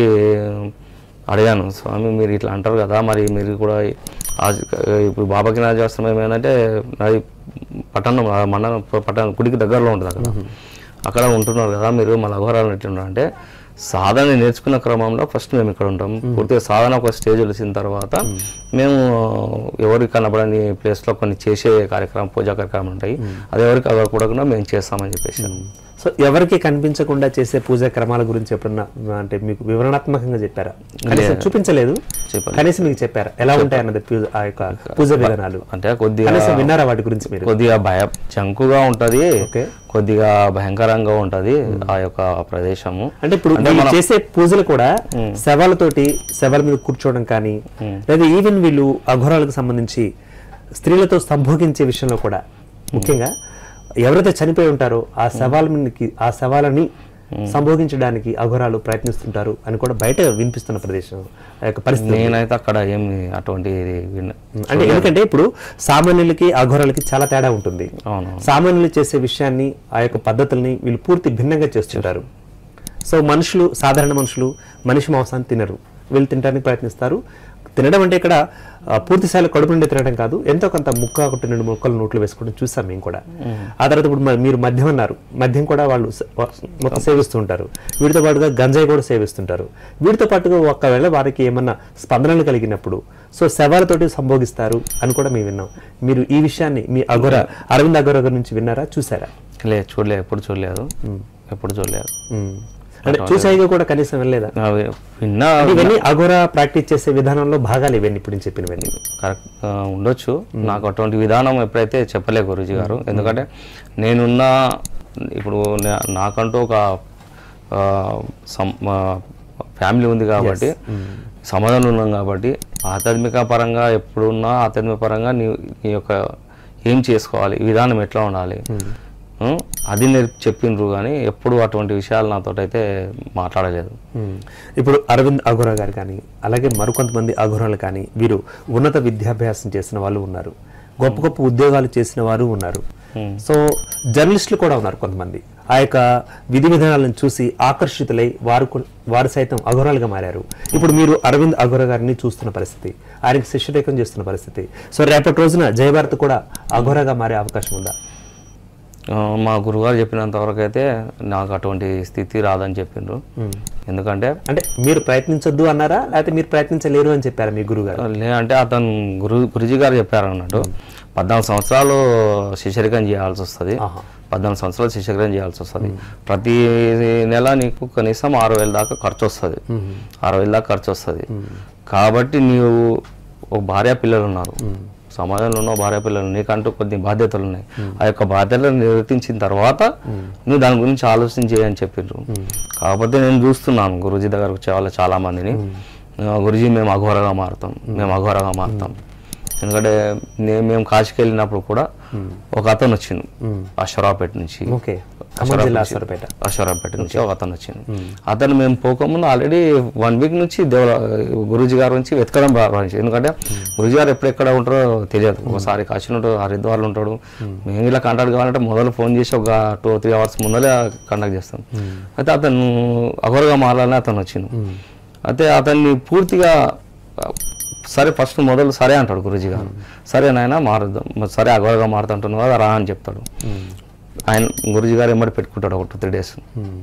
అడిగాను స్వామి మీరు ఇట్లా అంటారు కదా మరి మీరు కూడా ఆ- ఇప్పుడు బాబాకి నారాజీ ఆశ్రమం ఏంటంటే నాది పట్టణం ఆ మన పట్టణం గుడికి దగ్గరలో ఉంటుంది అక్కడ అక్కడ ఉంటున్నారు కదా మీరు మన అఘోరాలు ఎట్లున్నారు అంటే సాధన నేర్చుకున్న క్రమంలో ఫస్ట్ మేము ఇక్కడ ఉంటాం పూర్తిగా సాధన ఒక స్టేజ్ వచ్చిన తర్వాత మేము ఎవరికి కనబడని ప్లేస్లో కొన్ని చేసే కార్యక్రమం పూజా కార్యక్రమాలు ఉంటాయి అది ఎవరికి అవ్వకూడకుండా మేము చేస్తామని చెప్పేసి సో ఎవరికి కనిపించకుండా చేసే పూజా క్రమాల గురించి ఎప్పుడన్నా అంటే మీకు వివరణాత్మకంగా చెప్పారా కనీసం చూపించలేదు చెప్పలేదు. కనీసం మీకు చెప్పారా ఎలా ఉంటాయి అన్నది పూజ- ఆ యొక్క పూజ విధానాలు అంటే కొద్దిగా కనీసం విన్నారా వాటి గురించి మీరు కొద్దిగా భయ జంకుగా ఉంటది ఓకే కొద్దిగా భయంకరంగా ఉంటది ఆ యొక్క ప్రదేశము అంటే ఇప్పుడు వీళ్ళు చేసే పూజలు కూడా శవాలతోటి శవాల మీద కూర్చోవడం కానీ లేదా ఈవెన్ వీళ్ళు అఘోరాలకు సంబంధించి స్త్రీలతో సంభోగించే విషయంలో కూడా ముఖ్యంగా ఎవరైతే చనిపోయి ఉంటారో ఆ శవాల మీదకి ఆ శవాలని సంభోగించడానికి అఘోరాలు ప్రయత్నిస్తుంటారు అని కూడా బయట వినిపిస్తున్న ప్రదేశం ఆ యొక్క పరిస్థితి నేనైతే అక్కడ ఏమి అటువంటి విన్న- అంటే ఎందుకంటే ఇప్పుడు సామాన్యులకి అఘోరాలకి చాలా తేడా ఉంటుంది అవును సామాన్యులు చేసే విషయాన్ని ఆ యొక్క పద్ధతుల్ని వీళ్ళు పూర్తి భిన్నంగా చేస్తుంటారు సో మనుషులు సాధారణ మనుషులు మనిషి మాంసాన్ని తినరు వీళ్ళు తినడానికి ప్రయత్నిస్తారు తినడం అంటే ఇక్కడ ఆ, పూర్తి స్థాయిలో కడుపు నుండి తినడం కాదు ఎంతో కొంత ముక్క ఒకటి రెండు ముక్కలు నోట్లు వేసుకోవడం చూసాం మేము కూడా ఆ తర్వాత ఇప్పుడు మ- మీరు మద్యం అన్నారు మద్యం కూడా వాళ్ళు స- వ- మొత్తం సేవిస్తూ ఉంటారు వీటితో పాటుగా గంజాయి కూడా సేవిస్తుంటారు వీటితో పాటుగా ఒకవేళ వారికి ఏమన్నా స్పందనలు కలిగినప్పుడు సో శవాలతోటి సంభోగిస్తారు అని కూడా మేము విన్నాం మీరు ఈ విషయాన్ని మీ అఘోర అరవింద్ అఘోర గారి నుంచి విన్నారా చూసారా లే చూడలే ఎప్పుడు చూడలేదు ఎప్పుడు చూడలేదు ఉమ్. అంటే చూసాయిగా కూడా కనీసం వెళ్ళలేదా అవి విన్నా అంటే ఇవన్నీ అఘోర ప్రాక్టీస్ చేసే విధానంలో భాగాలు ఇవన్నీ ఇప్పుడు నేను చెప్పినవన్నీ కరెక్ట్ ఆ, ఉండొచ్చు నాకు అటువంటి విధానం ఎప్పుడైతే చెప్పలే గురుజీ గారు ఎందుకంటే నేనున్న ఇప్పుడు నా- నాకంటూ ఒక ఆ, సం- ఆ, ఫ్యామిలీ ఉంది కాబట్టి సమాధానం ఉన్నాం కాబట్టి ఆధ్యాత్మిక పరంగా ఎప్పుడున్నా ఆధ్యాత్మిక పరంగా నీ నీ యొక్క ఏం చేసుకోవాలి ఈ విధానం ఎట్లా ఉండాలి ఉం? అది నేర్పి చెప్పిండ్రు కానీ ఎప్పుడు అటువంటి విషయాలు నాతో అయితే మాట్లాడలేదు ఉమ్. ఇప్పుడు అరవింద్ అఘోరా గారు కానీ అలాగే మరికొంతమంది అఘోరాలు కానీ వీరు ఉన్నత విద్యాభ్యాసం చేసిన వాళ్ళు ఉన్నారు గొప్ప గొప్ప ఉద్యోగాలు చేసిన వారు ఉన్నారు సో జర్నలిస్టులు కూడా ఉన్నారు కొంతమంది ఆ యొక్క విధి విధానాలను చూసి ఆకర్షితులై వారు కొ- వారు సైతం అఘోరాలుగా మారారు ఇప్పుడు మీరు అరవింద్ అఘోర గారిని చూస్తున్న పరిస్థితి ఆయనకి శిష్యరేఖం చేస్తున్న పరిస్థితి సో రేపటి రోజున జయభారత్ కూడా అఘోరగా మారే అవకాశం ఉందా ఆ, మా గురుగారు చెప్పినంత వరకు అయితే నాకు అటువంటి స్థితి రాదని చెప్పిండ్రు ఎందుకంటే అంటే మీరు ప్రయత్నించొద్దు అన్నారా లేకపోతే మీరు ప్రయత్నించలేరు అని చెప్పారా మీ గురువు గారు లే అంటే అతను గురు గురుజీ గారు చెప్పారు అన్నట్టు పద్నాలుగు సంవత్సరాలు శిష్యరికం చేయాల్సి వస్తుంది ఆహా. పద్నాలుగు సంవత్సరాలు శిష్యరికం చేయాల్సి వస్తుంది ప్రతి నెల నీకు కనీసం ఆరు వేల దాకా ఖర్చు వస్తుంది ఆరు వేల దాకా ఖర్చు వస్తుంది కాబట్టి నీవు ఒక భార్య పిల్లలు ఉన్నారు సమాజంలో ఉన్న భార్య పిల్లలు నీకంటూ కొన్ని బాధ్యతలు ఉన్నాయి ఆ యొక్క బాధ్యతలను నిర్వర్తించిన తర్వాత నువ్వు దాని గురించి ఆలోచించే అని చెప్పిండ్రు కాకపోతే నేను చూస్తున్నాను గురుజీ దగ్గరకు చాలా చాలా మందిని ఆ, గురుజీ మేము అఘోరగా మారుతాం మేము అఘోరగా మారుతాం ఎందుకంటే నే- మేము కాశీకి వెళ్ళినప్పుడు కూడా ఒక అతను వచ్చిండు అశ్వరావుపేట నుంచి ఓకే ఖమ్మం జిల్లా అసరపేట అశ్వరావుపేట నుంచి ఒక అతను వచ్చిండు అతను మేము పోకముందు ఆల్రెడీ వన్ వీక్ నుంచి దేవ గురూజీ గారి నుంచి వెతకడం ప్రారంభించి ఎందుకంటే గురూజీ గారు ఎప్పుడెక్కడ ఉంటారో తెలియదు ఒకసారి కాశీలో ఉంటాడు హరిద్వార్లో ఉంటాడు మేము ఇలా కాంటాక్ట్ కావాలంటే మొదలు ఫోన్ చేసి ఒక టూ త్రీ అవర్స్ ముందరే కాంటాక్ట్ చేస్తాం అయితే అతను అఘోరగా మారాలని అతను వచ్చిండు అయితే అతన్ని పూర్తిగా సరే ఫస్ట్ మొదలు సరే అంటాడు గురూజీ గారు సరే నాయన మారుద్దాం మరి సరే అఘోరగా మారుతుంటున్నావు కదా రా అని చెప్తాడు ఆయన గురుజీ గారు ఎమ్మడి పెట్టుకుంటాడు ఒక టూ త్రీ డేస్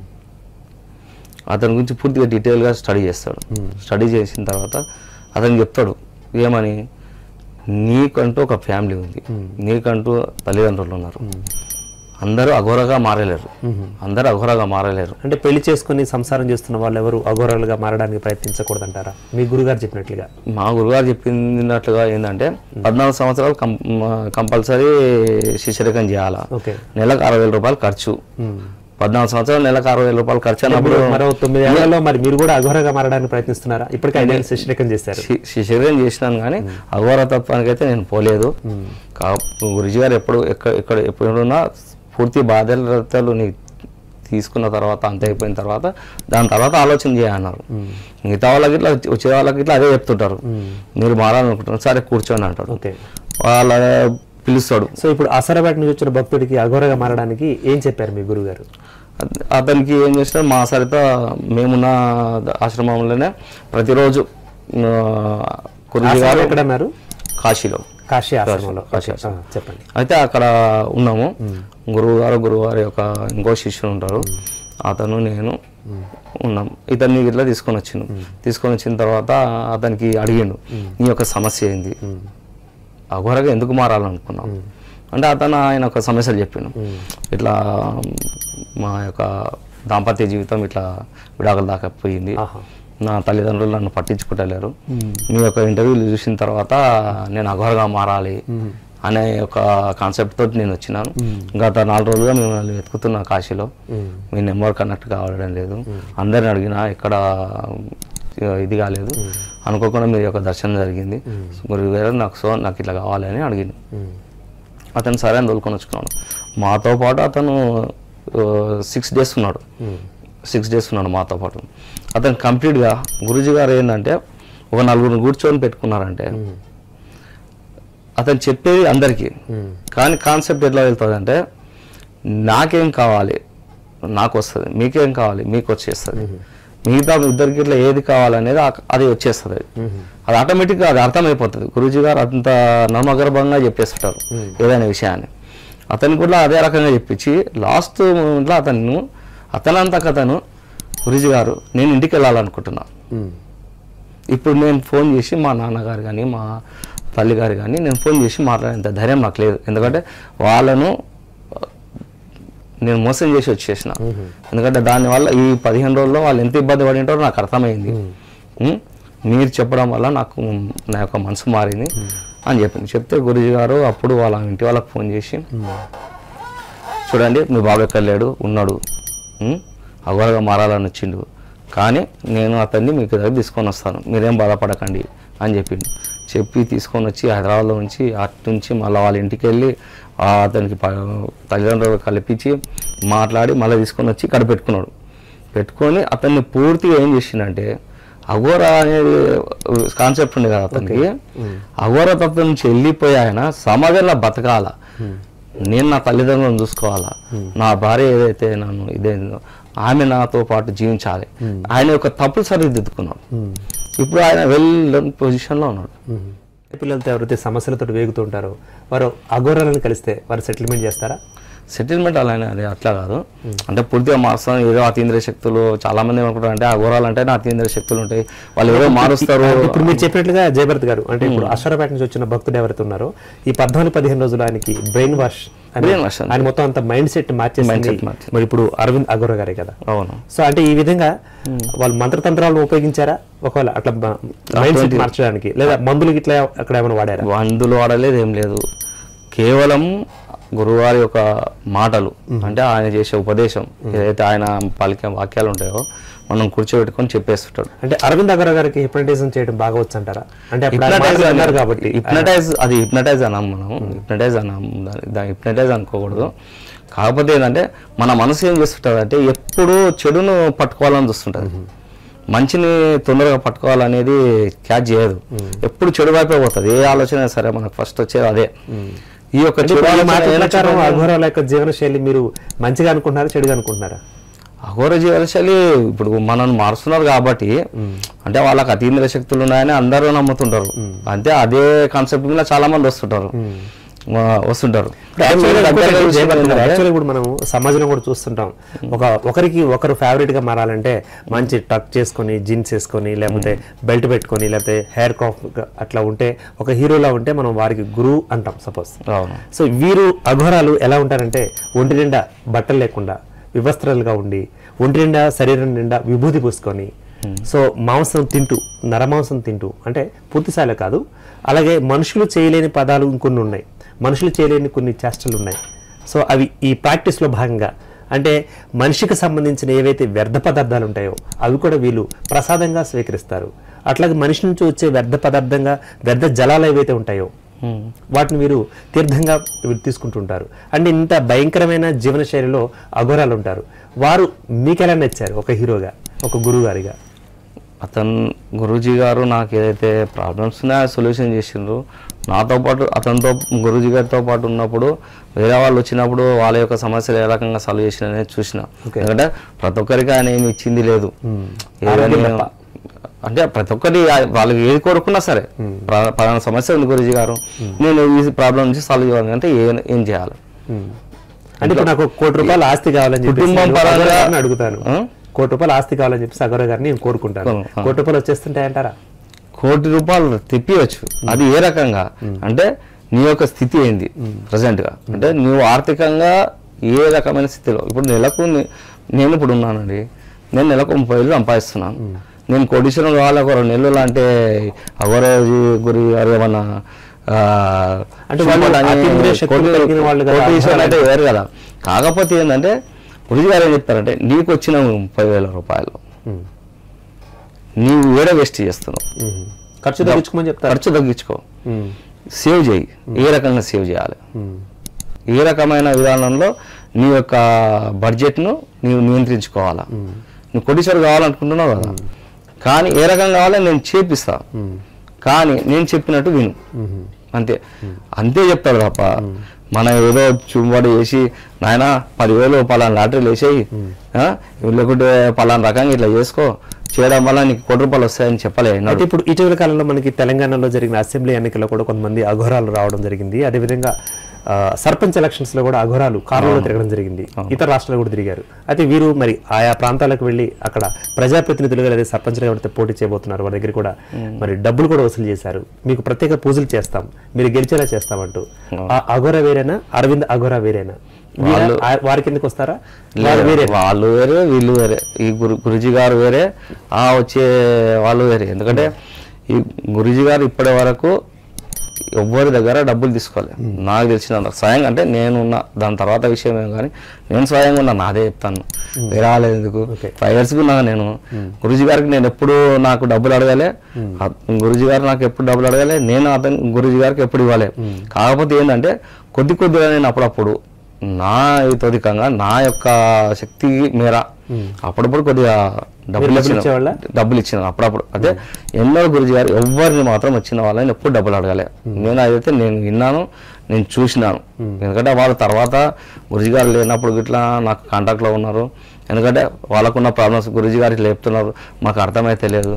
అతని గురించి పూర్తిగా డీటెయిల్గా స్టడీ చేస్తాడు స్టడీ చేసిన తర్వాత అతను చెప్తాడు ఏమని నీకంటూ ఒక ఫ్యామిలీ ఉంది నీకంటూ తల్లిదండ్రులు ఉన్నారు అందరూ అఘోరగా మారలేరు అందరూ అఘోరగా మారలేరు అంటే పెళ్లి చేసుకుని సంసారం చేస్తున్న వాళ్ళు ఎవరు అఘోరాలుగా మారడానికి ప్రయత్నించకూడదంటారా మీ గురుగారు చెప్పినట్లుగా మా గురుగారు చెప్పినట్లుగా ఏంటంటే పద్నాలుగు సంవత్సరాలు కం కంపల్సరీ శిష్యరికం చేయాలా ఓకే నెలకు అరవై వేల రూపాయలు ఖర్చు పద్నాలుగు సంవత్సరాలు నెలకు అరవై వేల రూపాయలు ఖర్చు అన్నప్పుడు మరో తొమ్మిది ఏళ్లలో మరి మీరు కూడా అఘోరగా మారడానికి ప్రయత్నిస్తున్నారా ఇప్పటికే ఐదేళ్ళు శిష్యరేఖం చేశారు శి- శిశిరం చేసినాను కానీ అఘోర తత్వానికైతే నేను పోలేదు కా గురుజీ గారు ఎప్పుడు ఎక్కడ ఎక్కడ ఎప్పుడున్నా పూర్తి బాధ్యతలు నీ తీసుకున్న తర్వాత అంత అయిపోయిన తర్వాత దాని తర్వాత ఆలోచన చేయన్నారు మిగతా వాళ్ళకి ఇట్లా వచ్చే వాళ్ళకి ఇట్లా అదే చెప్తుంటారు మీరు మారాలనుకుంటున్నారు సరే కూర్చోండి అంటాడు ఓకే వాళ్ళ పిలుస్తాడు సో ఇప్పుడు అసరపేట నుంచి వచ్చిన భక్తుడికి అఘోరగా మారడానికి ఏం చెప్పారు మీ గురుగారు అత- అతనికి ఏం చేసినా మా సరిత మేమున్న ఆశ్రమంలోనే ప్రతిరోజు ఆ, గురుజీ ఆశ్రమం గారు ఎక్కడ అన్నారు కాశీలో కాశీ ఆశ్రమంలో కాశీ ఓకే. ఆ, చెప్పండి అయితే అక్కడ ఉన్నాము గురువు గారు గురువు గారి యొక్క ఇంకో శిష్యుడు ఉంటారు అతను నేను ఉన్నాం ఇతన్ని ఇట్లా తీసుకొని వచ్చిండు తీసుకొని వచ్చిన తర్వాత అతనికి అడిగిండు నీ యొక్క సమస్య ఏంది అఘోరగా ఎందుకు మారాలనుకున్నాం అంటే అతను ఆయన ఒక సమస్యలు చెప్పిండు ఇట్లా మా యొక్క దాంపత్య జీవితం ఇట్లా విడాకుల దాకా పోయింది ఆహా. నా తల్లిదండ్రులు నన్ను పట్టించుకుంటలేరు మీ యొక్క ఇంటర్వ్యూలు చూసిన తర్వాత నేను అఘోరగా మారాలి అనే ఒక కాన్సెప్ట్ తోటి నేను వచ్చినాను గత నాలుగు రోజులుగా మిమ్మల్ని వెతుకుతున్నా కాశీలో మీ నెంబర్ కనెక్ట్ కావడం లేదు అందరిని అడిగినా ఎక్కడ ఆ, ఇది కాలేదు అనుకోకుండా మీ యొక్క దర్శనం జరిగింది గురువు గారు నాకు సో నాకు ఇట్లా కావాలి అని అడిగింది అతను సరే అని తోలుకొని వచ్చుకున్నాడు మాతో పాటు అతను సిక్స్ డేస్ ఉన్నాడు సిక్స్ డేస్ ఉన్నాడు మాతో పాటు అతను కంప్లీట్గా గురుజీ గారు ఏంటంటే ఒక నలుగురిని కూర్చొని పెట్టుకున్నారంటే అతను చెప్పేది అందరికీ కానీ కాన్సెప్ట్ ఎట్లా వెళ్తుంది అంటే నాకేం కావాలి నాకు వస్తుంది మీకేం కావాలి మీకు వచ్చేస్తుంది మిగతా ఇద్దరికి ఇట్లా ఏది కావాలనేది ఆ- అది వచ్చేస్తుంది అది ఆటోమేటిక్గా అది అర్థమైపోతుంది గురూజీ గారు అంత నమ్మగర్భంగా చెప్పేస్తుంటారు ఏదైనా విషయాన్ని అతను కూడా అదే రకంగా చెప్పించి లాస్ట్ మూమెంట్లో అతను అతనంతకు అతను గురూజీ గారు నేను ఇంటికి వెళ్ళాలనుకుంటున్నా ఇప్పుడు నేను ఫోన్ చేసి మా నాన్నగారు కానీ మా తల్లి గారు కానీ నేను ఫోన్ చేసి మాట్లాడేంత ధైర్యం నాకు లేదు ఎందుకంటే వాళ్ళను ఆ, నేను మోసం చేసి వచ్చేసిన ఎందుకంటే దానివల్ల ఈ పదిహేను రోజుల్లో వాళ్ళు ఎంత ఇబ్బంది పడి ఉంటారో నాకు అర్థమైంది ఉం? మీరు చెప్పడం వల్ల నాకు నా యొక్క మనసు మారింది అని చెప్పింది చెప్తే గురుజీ గారు అప్పుడు వాళ్ళ ఇంటి వాళ్ళకి ఫోన్ చేసి చూడండి మీ బాబు ఎక్కడ లేడు ఉన్నాడు ఉం? అఘోరగా మారాలని వచ్చిండు కానీ నేను అతన్ని మీకు దగ్గర తీసుకొని వస్తాను మీరేం బాధపడకండి అని చెప్పిండు చెప్పి తీసుకొని వచ్చి హైదరాబాద్లో ఉంచి అటు నుంచి మళ్ళీ వాళ్ళ ఇంటికి వెళ్ళి ఆ అతనికి ప- తల్లిదండ్రులు కల్పించి మాట్లాడి మళ్ళీ తీసుకొని వచ్చి ఇక్కడ పెట్టుకున్నాడు పెట్టుకొని అతన్ని పూర్తిగా ఏం చేసిండంటే అఘోర అనేది కాన్సెప్ట్ ఉంది కదా అతనికి అఘోర తత్వం నుంచి వెళ్ళిపోయి ఆయన సమాజంలో బతకాల నేను నా తల్లిదండ్రులను చూసుకోవాలా నా భార్య ఏదైతే నన్ను ఇదేందో ఆమె నాతో పాటు జీవించాలి ఆయన యొక్క తప్పులు సరిదిద్దుకున్నాడు ఇప్పుడు ఆయన వెల్ పొజిషన్లో ఉన్నాడు పిల్లలతో ఎవరైతే సమస్యలతో వేగుతూ ఉంటారో వారు అఘోరాలను కలిస్తే వారు సెటిల్మెంట్ చేస్తారా సెటిల్మెంట్ అలానే అది అట్లా కాదు అంటే పూర్తిగా మారుస్తాం ఏదో అతీంద్రియ శక్తులు చాలా మంది ఏమనుకుంటారు అంటే అఘోరాలు అంటే అతీంద్రియ శక్తులు ఉంటాయి వాళ్ళు ఏదో మారుస్తారు ఇప్పుడు మీరు చెప్పినట్లుగా జయభరత్ గారు అంటే ఇప్పుడు అశ్వరపేట నుంచి వచ్చిన భక్తుడు ఎవరైతే ఉన్నారో ఈ పద్నాలుగు పదిహేను రోజులు ఆయనకి బ్రెయిన్ వాష్ Brain wash అంతే. ఆయన మొత్తం అంత మైండ్ సెట్ మార్చేసింది Mindset మార్చేసింది. మరి ఇప్పుడు అరవింద్ అఘోర గారే కదా అవును సో అంటే ఈ విధంగా వాళ్ళు మంత్రతంత్రాలను ఉపయోగించారా ఒకవేళ అట్లా మైండ్ సెట్ మార్చడానికి లేదా మందులు ఇట్లా అక్కడ ఏమైనా వాడారా మందులు వాడలేదు ఏం లేదు కేవలం గురువారి యొక్క మాటలు అంటే ఆయన చేసే ఉపదేశం ఏదైతే ఆయన పలికే వాక్యాలు ఉంటాయో మనం కూర్చోబెట్టుకొని చెప్పేస్తుంటాడు అంటే అరవింద్ అఘోర గారికి హిప్నటైజం చేయడం బాగా వచ్చు అంటారా అంటే అప్పుడు ఆయన హిప్నటైజ్ మాటలు విన్నారు కాబట్టి హిప్నటైజ్ అది హిప్నటైజ్ అన్నాం మనం హిప్నటైజ్ అన్నాం దాన్ని హిప్నటైజ్ అనుకోకూడదు కాకపోతే ఏంటంటే మన మనసు ఏం చేస్తుంటుంది అంటే ఎప్పుడు చెడును పట్టుకోవాలని చూస్తుంటది మంచిని తొందరగా పట్టుకోవాలనేది క్యాచ్ చేయదు ఎప్పుడు చెడు వైపే పోతుంది ఏ ఆలోచన అయినా సరే మనకు ఫస్ట్ వచ్చేది అదే ఈ యొక్క చెడు ఈ ఆలోచన మాట ఏ ప్రకారం లక్షణం? అఘోరాల యొక్క జీవన శైలి మీరు మంచిగా అనుకుంటున్నారా చెడుగా అనుకుంటున్నారా అఘోర జీవనశైలి ఇప్పుడు మనల్ని మారుస్తున్నారు కాబట్టి అంటే వాళ్ళకి అతీంద్రియ శక్తులు ఉన్నాయని అందరూ నమ్ముతుంటారు అంటే అదే కాన్సెప్ట్ మీద చాలా మంది వస్తుంటారు ఆ, వస్తుంటారు యాక్చువల్లీ ఇప్పుడు మనం సమాజంలో కూడా చూస్తుంటాం ఒక ఒకరికి ఒకరు ఫేవరెట్ గా మారాలంటే మంచి టక్ చేసుకొని జీన్స్ వేసుకొని లేకపోతే బెల్ట్ పెట్టుకొని లేకపోతే హెయిర్ క్రాఫ్ అట్లా ఉంటే ఒక హీరోలా ఉంటే మనం వారికి గురువు అంటాం సపోజ్ అవును సో వీరు అఘోరాలు ఎలా ఉంటారంటే ఒంటి నిండా బట్టలు లేకుండా వివస్త్రాలుగా ఉండి ఒంటి నిండా శరీరం నిండా విభూతి పూసుకొని సో మాంసం తింటూ నరమాంసం తింటూ అంటే పూర్తిశాల కాదు అలాగే మనుషులు చేయలేని పదాలు ఇంకొన్ని ఉన్నాయి మనుషులు చేయలేని కొన్ని చేష్టలు ఉన్నాయి సో అవి ఈ ప్రాక్టీస్లో భాగంగా అంటే మనిషికి సంబంధించిన ఏవైతే వ్యర్థ పదార్థాలు ఉంటాయో అవి కూడా వీళ్ళు ప్రసాదంగా స్వీకరిస్తారు అట్లాగే మనిషి నుంచి వచ్చే వ్యర్థ పదార్థంగా వ్యర్థ జలాలు ఏవైతే ఉంటాయో వాటిని వీరు తీర్థంగా వీరు తీసుకుంటుంటారు అంటే ఇంత భయంకరమైన జీవన శైలిలో అఘోరాలు ఉంటారు వారు మీకెలా నచ్చారు ఒక హీరోగా ఒక గురువు గారిగా అతను గురూజీ గారు నాకు ఏదైతే ప్రాబ్లమ్స్ ఉన్నాయో సొల్యూషన్ చేసిండ్రు నాతో పాటు అతనితో గురూజీ గారితో పాటు ఉన్నప్పుడు వేరే వాళ్ళు వచ్చినప్పుడు వాళ్ళ యొక్క సమస్యలు ఏ రకంగా సాల్వ్ చేసిన అనేది చూసిన ఎందుకంటే ప్రతి ఒక్కరికి ఆయన ఏమి ఇచ్చింది లేదు ఏదని అంటే ప్రతి ఒక్కరి వాళ్ళకి ఏది కోరుకున్నా సరే ప్ర- పలానా సమస్య ఉంది గురూజీ గారు నేను ఈ ప్రాబ్లం నుంచి సాల్వ్ చేయాలి అంటే ఏ- ఏం చేయాలి అంటే ఇప్పుడు నాకు కోటి రూపాయలు ఆస్తి కావాలని చెప్పి కుటుంబం పరంగా- అడుగుతాను ఆ? కోటి రూపాయలు ఆస్తి కావాలని చెప్పి సగౌర గారిని నేను కోరుకుంటాను ఆ. కోటి రూపాయలు వచ్చేస్తుంటాయంటారా కోటి రూపాయలు తెప్పియచ్చు అది ఏ రకంగా అంటే నీ యొక్క స్థితి ఏంది ప్రజెంట్ గా అంటే నువ్వు ఆర్థికంగా ఏ రకమైన స్థితిలో ఇప్పుడు నెలకు నే- నేను ఇప్పుడు ఉన్నానండి నేను నెలకు ముప్పై వేలు సంపాదిస్తున్నాను నేను కోటీశ్వరం కావాలి ఒక రెండు నెలలు అంటే అగోరాజు గురి గారు ఏమన్నా ఆ, అంటే వాళ్ళు చూడాలని అతీంద్రియ శక్తులు కోటి- కలిగిన వాళ్ళు కదా. కోటీశ్వరులు అంటే వేరు కదా కాకపోతే ఏంటంటే గురుజీ గారు ఏం చెప్తారంటే నీకు వచ్చిన ముప్పై వేల రూపాయలు ఉమ్. నీవు వేరే వేస్ట్ చేస్తున్నావు ఉమ్. ఖర్చు తగ్గించుకోమని చెప్తారు ఖర్చు తగ్గించుకో ఉమ్. సేవ్ చేయి ఏ రకంగా సేవ్ చేయాలి ఉమ్. ఏ రకమైన విధానంలో నీ యొక్క బడ్జెట్ను నీవు నియంత్రించుకోవాలా నువ్వు కొడిసరి కావాలనుకుంటున్నావు కదా కానీ ఏ రకంగా కావాలో నేను చేపిస్తా ఉమ్. కానీ నేను చెప్పినట్టు విను ఉమ్. అంతే అంతే చెప్తాడు తప్ప మనం ఏదో చుంబడి చేసి నాయన పదివేలు పలానా లాటరీలు వేసేయి ఆ? లేకుంటే పలానా రకంగా ఇట్లా చేసుకో చేయడం వల్ల నీకు కోటి రూపాయలు వస్తాయని చెప్పలే అయితే ఇప్పుడు ఇటీవల కాలంలో మనకి తెలంగాణలో జరిగిన అసెంబ్లీ ఎన్నికల్లో కూడా కొంతమంది అఘోరాలు రావడం జరిగింది అదేవిధంగా ఆ, సర్పంచ్ ఎలక్షన్స్ లో కూడా అఘోరాలు కార్లలో తిరగడం జరిగింది ఇతర రాష్ట్రాలు కూడా తిరిగారు అయితే వీరు మరి ఆయా ప్రాంతాలకు వెళ్ళి అక్కడ ప్రజాప్రతినిధులుగా లేదా సర్పంచ్గా ఎవరైతే పోటీ చేయబోతున్నారు వారి దగ్గర కూడా మరి డబ్బులు కూడా వసూలు చేశారు మీకు ప్రత్యేక పూజలు చేస్తాం మీరు గెలిచేలా చేస్తామంటూ ఆ అఘోర వేరేనా అరవింద్ అఘోర వేరేనా వీరా? ఆ- వారి కిందకి వస్తారా వారు వేరే వాళ్ళు వేరే వీళ్ళు వేరే ఈ గురు గురుజీ గారు వేరే ఆ వచ్చే వాళ్ళు వేరే ఎందుకంటే ఈ గురుజీ గారు ఇప్పటి వరకు ఎవ్వరి దగ్గర డబ్బులు తీసుకోవాలి నాకు తెలిసిన స్వయంగా అంటే నేనున్న దాని తర్వాత విషయం ఏం కానీ నేను స్వయంగా ఉన్నా నాదే చెప్తాను వేరే వాళ్ళది ఎందుకు ఫైవ్ ఇయర్స్ ఉన్నా నేను గురుజీ గారికి నేను ఎప్పుడు నాకు డబ్బులు అడగాలి గురుజీ గారు నాకు ఎప్పుడు డబ్బులు అడగాలి నేను అతను గురుజీ గారికి ఎప్పుడు ఇవ్వాలి కాకపోతే ఏంటంటే కొద్ది కొద్దిగా నేను అప్పుడప్పుడు నా తొదికంగా నా యొక్క శక్తి మేర అప్పుడప్పుడు కొద్దిగా డబ్బులు డబ్బులు ఇచ్చిన ఇచ్చేవాళ్ళా? డబ్బులు ఇచ్చిన అప్పుడప్పుడు అంటే ఎన్నో గురుజీ గారు ఎవరిని మాత్రం వచ్చిన వాళ్ళని ఎప్పుడు డబ్బులు అడగాలి నేను అదైతే నేను విన్నాను నేను చూసినాను ఎందుకంటే వాళ్ళ తర్వాత గురుజీ గారు లేనప్పుడు ఇట్లా నాకు కాంటాక్ట్లో ఉన్నారు ఎందుకంటే వాళ్ళకున్న ప్రాబ్లమ్స్ గురుజీ గారు ఇట్లా చెప్తున్నారు మాకు అర్థమైతే లేదు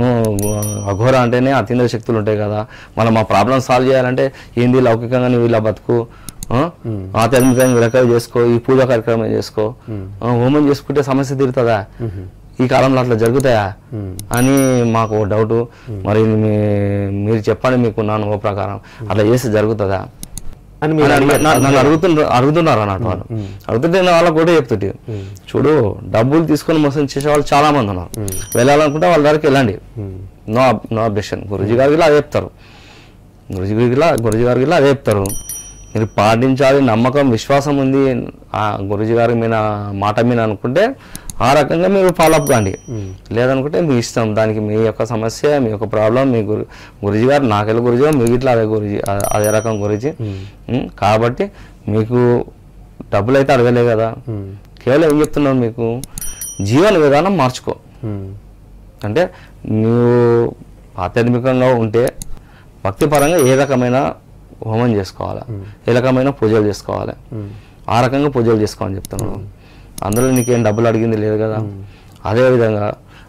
అఘోర అంటేనే అతీంద్ర శక్తులు ఉంటాయి కదా మనం మా ప్రాబ్లమ్స్ సాల్వ్ చేయాలంటే ఏంది లౌకికంగా నువ్వు ఇలా బతుకు ఆ? ఆధ్యాత్మికంగా విరకాయ చేసుకో ఈ పూజా కార్యక్రమం చేసుకో ఆ, హోమం చేసుకుంటే సమస్య తీరుతుందా ఈ కాలంలో అట్లా జరుగుతాయా అని మాకు ఓ డౌట్ మరి మీ- మీరు చెప్పండి మీకున్న అనుభవ ప్రకారం అట్లా చేస్తే జరుగుతుందా అని మీరు అని అడిగారు. నా- నన్ను అడుగుతున్నారు అడుగుతున్నారు అన్నట్టు వాళ్ళు అడుగుతుంటే నేను వాళ్ళకి కూడా చెప్తుంటే చూడు డబ్బులు తీసుకొని మోసం చేసే వాళ్ళు చాలా మంది ఉన్నారు వెళ్ళాలనుకుంటే వాళ్ళ దగ్గరికి వెళ్ళండి నో అబ్- నో అబ్జెక్షన్ గురుజీ గారికి ఇలా అదే చెప్తారు గురుజీ గారికి ఇలా గురుజీ గారికి ఇలా అదే చెప్తారు మీరు పాటించాలి నమ్మకం విశ్వాసం ఉంది ఆ గురుజీ గారి మీద మాట మీద అనుకుంటే ఆ రకంగా మీరు ఫాలోఅప్ కాండి లేదనుకుంటే మీ ఇష్టం దానికి మీ యొక్క సమస్య మీ యొక్క ప్రాబ్లం మీ గురు గురుజీ గారు నాకెళ్ళి గురుజీ గారు మీకు ఇట్లా అదే గురుజీ అ- అదే రకం గురుజీ ఉం, కాబట్టి మీకు డబ్బులు అయితే అడగలే కదా కేవలం ఏం చెప్తున్నాను మీకు జీవన విధానం మార్చుకో ఉమ్. అంటే నువ్వు ఆధ్యాత్మికంగా ఉంటే భక్తిపరంగా ఏ రకమైన హోమం చేసుకోవాలి ఏ రకమైన పూజలు చేసుకోవాలి ఆ రకంగా పూజలు చేసుకోవాలని చెప్తున్నాను అందులో నీకేం డబ్బులు అడిగింది లేదు కదా అదేవిధంగా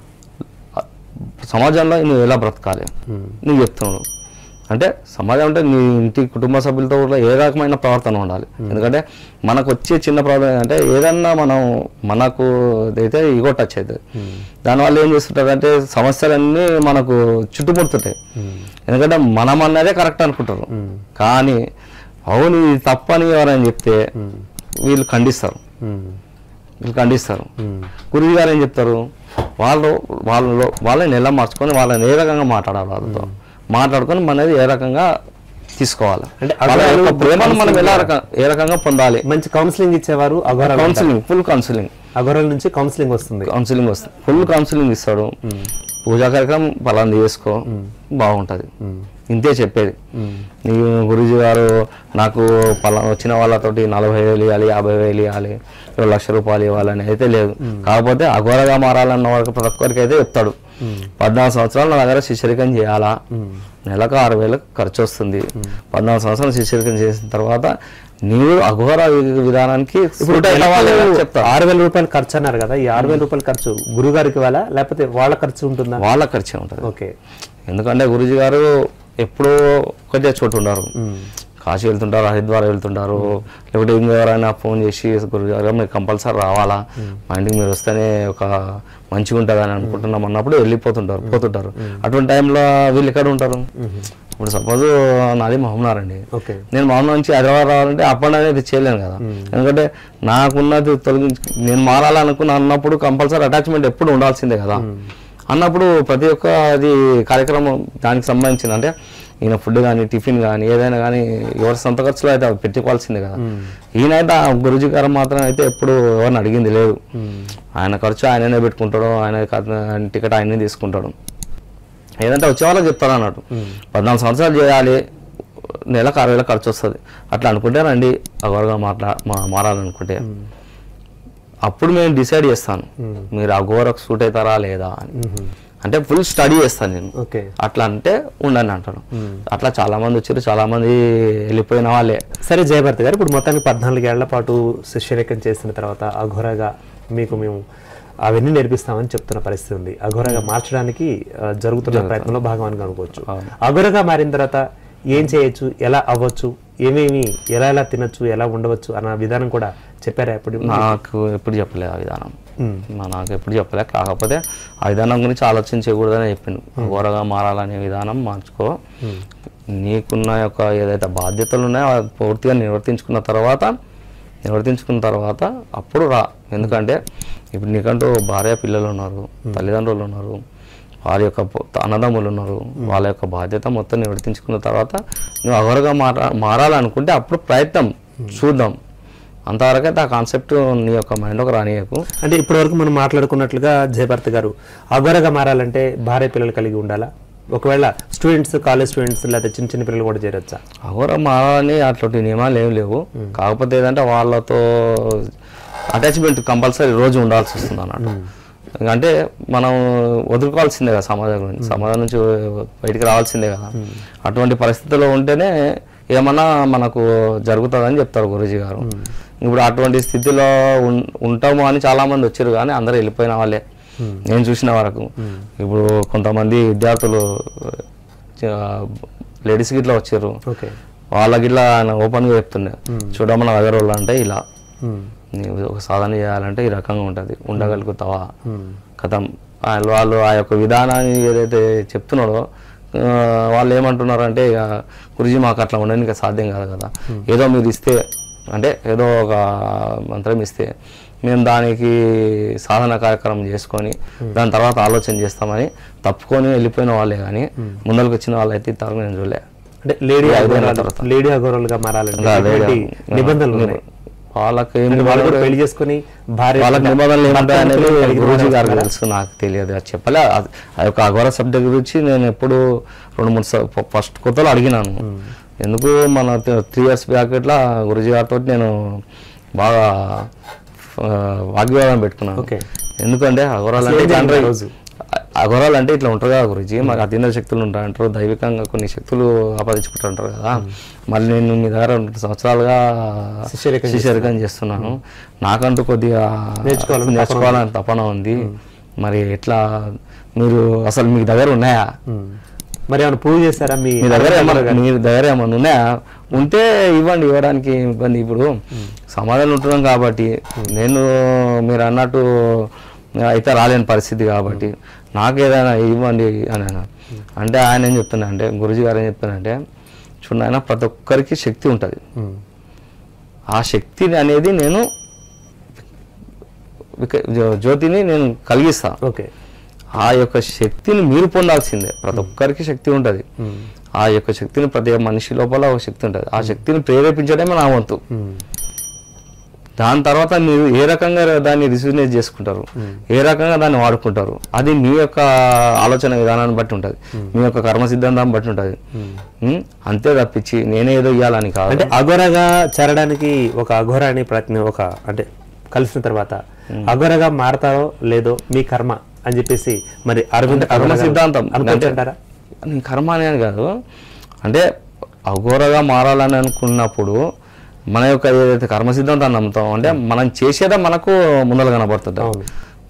ఆ, సమాజంలో నువ్వు ఎలా బ్రతకాలి నువ్వు చెప్తున్నావు అంటే సమాజం అంటే నీ ఇంటి కుటుంబ సభ్యులతో కూడా ఏ రకమైన ప్రవర్తన ఉండాలి ఎందుకంటే మనకు వచ్చే చిన్న ప్రాబ్లం ఏంటంటే ఏదన్నా మనం మనకు అయితే ఈగో టచ్ అవుతుంది దానివల్ల ఏం చేస్తుంటారంటే సమస్యలన్నీ మనకు చుట్టుముడుతుంటాయి ఎందుకంటే మనం అన్నదే కరెక్ట్ అనుకుంటారు కానీ అవును ఇది తప్పని ఎవరైనా చెప్తే వీళ్ళు ఖండిస్తారు ఉమ్. వీళ్ళు ఖండిస్తారు గురువు గారు ఏం చెప్తారు వాళ్ళు వాళ్ళలో వాళ్ళని ఎలా మార్చుకొని వాళ్ళని ఏ రకంగా మాట్లాడాలి వాళ్ళతో మాట్లాడుకొని మనది ఏ రకంగా తీసుకోవాలి అంటే వాళ్ళ యొక్క అఘోరాలు ప్రేమను మనం ఎలా రకం ఏ రకంగా పొందాలి మంచి కౌన్సిలింగ్ ఇచ్చేవారు అఘోరాలు కౌన్సిలింగ్ ఫుల్ కౌన్సిలింగ్ అఘోరాల నుంచి కౌన్సిలింగ్ వస్తుంది కౌన్సిలింగ్ వస్తుంది ఫుల్ కౌన్సిలింగ్ ఇస్తాడు పూజా కార్యక్రమం పలాంది చేసుకో బాగుంటది ఇంతే చెప్పేది నీ గురుజీ గారు నాకు పలానా వచ్చిన వాళ్ళతోటి నలభై వేలు ఇవ్వాలి యాభై వేలు ఇవ్వాలి రెండు లక్ష రూపాయలు ఇవ్వాలని అయితే లేదు కాకపోతే అఘోరగా మారాలన్న వాళ్ళకి ప్రతి ఒక్కరికి అయితే చెప్తాడు పద్నాలుగు సంవత్సరాలు నా దగ్గర శిష్యరికం చేయాలా నెలకు ఆరు వేలు ఖర్చు వస్తుంది పద్నాలుగు సంవత్సరాలు శిష్యరికం చేసిన తర్వాత నీవు అఘోర వి- విధానానికి suit అయిన వాళ్ళే చెప్తారు ఆరు వేల రూపాయలు ఖర్చు అన్నారు కదా ఈ ఆరు వేల రూపాయల ఖర్చు గురువు గారికి ఇవ్వాలా లేకపోతే వాళ్ళ ఖర్చు ఉంటుందా వాళ్ళ ఖర్చే ఉంటుంది ఓకే ఎందుకంటే గురుజీ గారు ఎప్పుడో ఒకటే చోటు ఉన్నారు కాశీ వెళ్తుంటారు హరిద్వార్ వెళ్తుంటారు లేకపోతే ఇంకెవరైనా ఫోన్ చేసి గురుగారు మీరు కంపల్సరీ రావాలా మా ఇంటికి మీరు వస్తేనే ఒక మంచిగా ఉంటుంది అని అనుకుంటున్నాం అన్నప్పుడు వెళ్ళిపోతుంటారు పోతుంటారు అటువంటి టైంలో వీళ్ళు ఎక్కడ ఉంటారు ఇప్పుడు సపోజ్ నాది మహమ్నార్ అండి ఓకే నేను మామూలు నుంచి హైదరాబాద్ రావాలంటే అప్పుడు అనేది చేయలేను కదా ఎందుకంటే నాకున్నది తొలగించి నేను మారాలనుకున్నా అన్నప్పుడు కంపల్సరీ అటాచ్మెంట్ ఎప్పుడు ఉండాల్సిందే కదా అన్నప్పుడు ప్రతి ఒక్క అది కార్యక్రమం దానికి సంబంధించిన అంటే ఈయన ఫుడ్ కానీ టిఫిన్ కానీ ఏదైనా కానీ ఎవరి సొంత ఖర్చులో అయితే అవి పెట్టుకోవాల్సిందే కదా ఈయనైతే ఆ గురుజీ గారు మాత్రం అయితే ఎప్పుడు ఎవరిని అడిగింది లేదు ఆయన ఖర్చు ఆయననే పెట్టుకుంటాడు ఆయన ఖర్చు- ఆయన టికెట్ ఆయనే తీసుకుంటాడు ఏదంటే వచ్చే వాళ్ళకి చెప్తారు అన్నట్టు పద్నాలుగు సంవత్సరాలు చేయాలి నెలకు అరవై వేల ఖర్చు వస్తుంది అట్లా అనుకుంటే రండి అగోరగా మాట్లా మా- మారాలనుకుంటే అప్పుడు మేము డిసైడ్ చేస్తాను మీరు అగోరకు సూట్ అవుతారా లేదా అని అంటే ఫుల్ స్టడీ చేస్తాను నేను ఓకే అట్లా అంటే ఉండండి అంటాను అట్లా చాలా మంది వచ్చారు చాలా మంది వెళ్ళిపోయిన వాళ్ళే సరే జయభర్త గారు ఇప్పుడు మొత్తానికి పద్నాలుగేళ్ల పాటు శిష్యరేఖం చేసిన తర్వాత అఘోరగా మీకు మేము అవన్నీ నేర్పిస్తామని చెప్తున్న పరిస్థితి ఉంది అఘోరగా మార్చడానికి ఆ, జరుగుతున్న ప్రయత్నంలో భాగం అని అనుకోవచ్చు అఘోరగా మారిన తర్వాత ఏం చేయొచ్చు ఎలా అవ్వచ్చు ఏమేమి ఎలా ఎలా తినొచ్చు ఎలా ఉండవచ్చు అన్న విధానం కూడా చెప్పారా ఎప్పుడు నాకు ఎప్పుడు చెప్పలేదు ఆ విధానం మా నాకు ఎప్పుడు చెప్పలే కాకపోతే ఆ విధానం గురించి ఆలోచించకూడదని చెప్పిండు ఘోరగా మారాలనే విధానం మార్చుకో నీకున్న యొక్క ఏదైతే బాధ్యతలు ఉన్నాయో అవి పూర్తిగా నిర్వర్తించుకున్న తర్వాత నిర్వర్తించుకున్న తర్వాత అప్పుడు రా ఎందుకంటే ఇప్పుడు నీకంటూ భార్య పిల్లలు ఉన్నారు తల్లిదండ్రులు ఉన్నారు వారి యొక్క పొ- అన్నదమ్ములు ఉన్నారు వాళ్ళ యొక్క బాధ్యత మొత్తం నిర్వర్తించుకున్న తర్వాత నువ్వు అగరగా మారా మారాలనుకుంటే అప్పుడు ప్రయత్నం చూద్దాం అంతవరకు అయితే ఆ కాన్సెప్ట్ నీ యొక్క మైండ్లోకి రానియకు అంటే ఇప్పటి వరకు మనం మాట్లాడుకున్నట్లుగా జయభర్త గారు అఘోరగా మారాలంటే భార్య పిల్లలు కలిగి ఉండాలా ఒకవేళ స్టూడెంట్స్ కాలేజ్ స్టూడెంట్స్ లేదా చిన్న చిన్న పిల్లలు కూడా చేరొచ్చా అఘోర మారాలని అట్లాంటి నియమాలు ఏం లేవు కాకపోతే ఏంటంటే వాళ్ళతో అటాచ్మెంట్ కంపల్సరీ రోజు ఉండాల్సి వస్తుంది అన్నట్టు అంటే మనం వదులుకోవాల్సిందే కదా సమాజం గురించి సమాజం నుంచి బయటికి రావాల్సిందే కదా అటువంటి పరిస్థితుల్లో ఉంటేనే ఏమన్నా మనకు జరుగుతుందని చెప్తారు గురూజీ గారు ఇప్పుడు అటువంటి స్థితిలో ఉన్- ఉంటాము అని చాలా మంది వచ్చారు కానీ అందరూ వెళ్ళిపోయిన వాళ్ళే నేను చూసిన వరకు ఇప్పుడు కొంతమంది విద్యార్థులు లేడీస్కి ఇట్లా వచ్చారు ఓకే వాళ్ళకి ఇట్లా ఆయన ఓపెన్గా చెప్తుండే చూడమన్న దగ్గర వాళ్ళు అంటే ఇలా నీవు ఒక సాధన చేయాలంటే ఈ రకంగా ఉంటుంది ఉండగలుగుతావా కథం ఆయన వాళ్ళు ఆ యొక్క విధానాన్ని ఏదైతే చెప్తున్నాడో ఆ, వాళ్ళు ఏమంటున్నారు అంటే ఇక గురుజీ మాకు అట్లా ఉండడానికి సాధ్యం కాదు కదా ఏదో మీరు ఇస్తే అంటే ఏదో ఒక మంత్రం ఇస్తే మేము దానికి సాధన కార్యక్రమం చేసుకొని దాని తర్వాత ఆలోచన చేస్తామని తప్పుకొని వెళ్ళిపోయిన వాళ్ళే కానీ ముందరకు వచ్చిన వాళ్ళు అయితే ఇంతవరకు నేను చూడలే అంటే లేడీ ఐదేళ్ల అఘోరాలు తర్వాత. లేడీ అఘోరాలుగా మారాలంటే ఇంకా ఎటువంటి లేడీ- నిబంధనలు ఉన్నాయి వాళ్ళకి ఏం అంటే వాళ్ళు కూడా పెళ్లి చేసుకుని భార్య వాళ్ళకి నిబంధనలు ఏముంటాయి అనేది భర్తను కలిగి గురూజీ గారికి ఉండాలి. తెలుసు నాకు తెలియదు అది చెప్పలే అది- ఆ యొక్క అఘోర సబ్జెక్ట్ గురించి నేను ఎప్పుడు రెండు మూడు ఫస్ట్ కొత్తలో అడిగినాను ఎందుకు మన త్రీ ఇయర్స్ బ్యాక్ ఇట్లా గురూజీ గారితో నేను బాగా ఆ, వాగ్వివాదం పెట్టుకున్నాను ఓకే. ఎందుకంటే అఘోరాలు అసలు అంటే ఏం జరిగింది తండ్రి- ఆ రోజు? అఘోరాలు అంటే ఇట్లా ఉంటారు కదా గురుజీ మాకు అతీంద్ర శక్తులు ఉంటాయి అంటారు దైవికంగా కొన్ని శక్తులు ఆపాదించుకుంటుంటారు కదా మళ్ళీ నేను మీ దగ్గర రెండు సంవత్సరాలుగా శిష్యరికం శిష్యరికం చేస్తున్నాను నాకంటూ కొద్దిగా నేర్చుకోవాలని నేర్చుకోవాలని తపన ఉంది మరి ఎట్లా మీరు అసలు మీ దగ్గర ఉన్నాయా ఉమ్. మరి ఏమైనా ప్రూవ్ చేస్తారా మీ మీ దగ్గర ఏమన్నా మీ దగ్గర ఏమన్నా ఉన్నాయా ఉంటే ఇవ్వండి ఇవ్వడానికి ఏం ఇబ్బంది ఇప్పుడు సమాధానం ఉంటున్నాం కాబట్టి నేను మీరు అన్నట్టు అయితే రాలేని పరిస్థితి కాబట్టి నాకు ఏదైనా ఇవ్వండి అని అన్నారు అంటే ఆయన ఏం చెప్తున్నా అంటే గురుజీ గారు ఏం చెప్తున్నారంటే చూడండి ఆయన ప్రతి ఒక్కరికి శక్తి ఉంటుంది ఉమ్. ఆ శక్తిని అనేది నేను విక- జ్యో- జ్యోతిని నేను కలిగిస్తా ఓకే ఆ యొక్క శక్తిని మీరు పొందాల్సిందే ప్రతి ఒక్కరికి శక్తి ఉంటుంది ఉమ్. ఆ యొక్క శక్తిని ప్రతి మనిషి లోపల ఒక శక్తి ఉంటుంది ఆ శక్తిని ప్రేరేపించడమే నా వంతు ఉమ్. దాని తర్వాత మీరు ఏ రకంగా దాన్ని రిసీవ్నేట్ చేసుకుంటారు ఏ రకంగా దాన్ని వాడుకుంటారు అది మీ యొక్క ఆలోచన విధానాన్ని బట్టి ఉంటుంది మీ యొక్క కర్మ సిద్ధాంతాన్ని బట్టి ఉంటుంది ఉం? అంతే తప్పించి నేనే ఏదో ఇవ్వాలని కాదు అంటే అఘోరగా చేరడానికి ఒక అఘోరాని ప్రయత్నం ఒక అంటే కలిసిన తర్వాత అఘోరగా మారతారో లేదో మీ కర్మ అని చెప్పేసి మరి అరవింద్ కర్మ అఘోరగా సిద్ధాంతం అనుకోవచ్చు అంటారా నీ కర్మ అనేది కాదు అంటే అఘోరగా మారాలని అనుకున్నప్పుడు మన యొక్క ఏదైతే కర్మ సిద్ధాంతాన్ని నమ్ముతాం అంటే మనం చేసేదే మనకు ముందర కనబడుతుంది అవును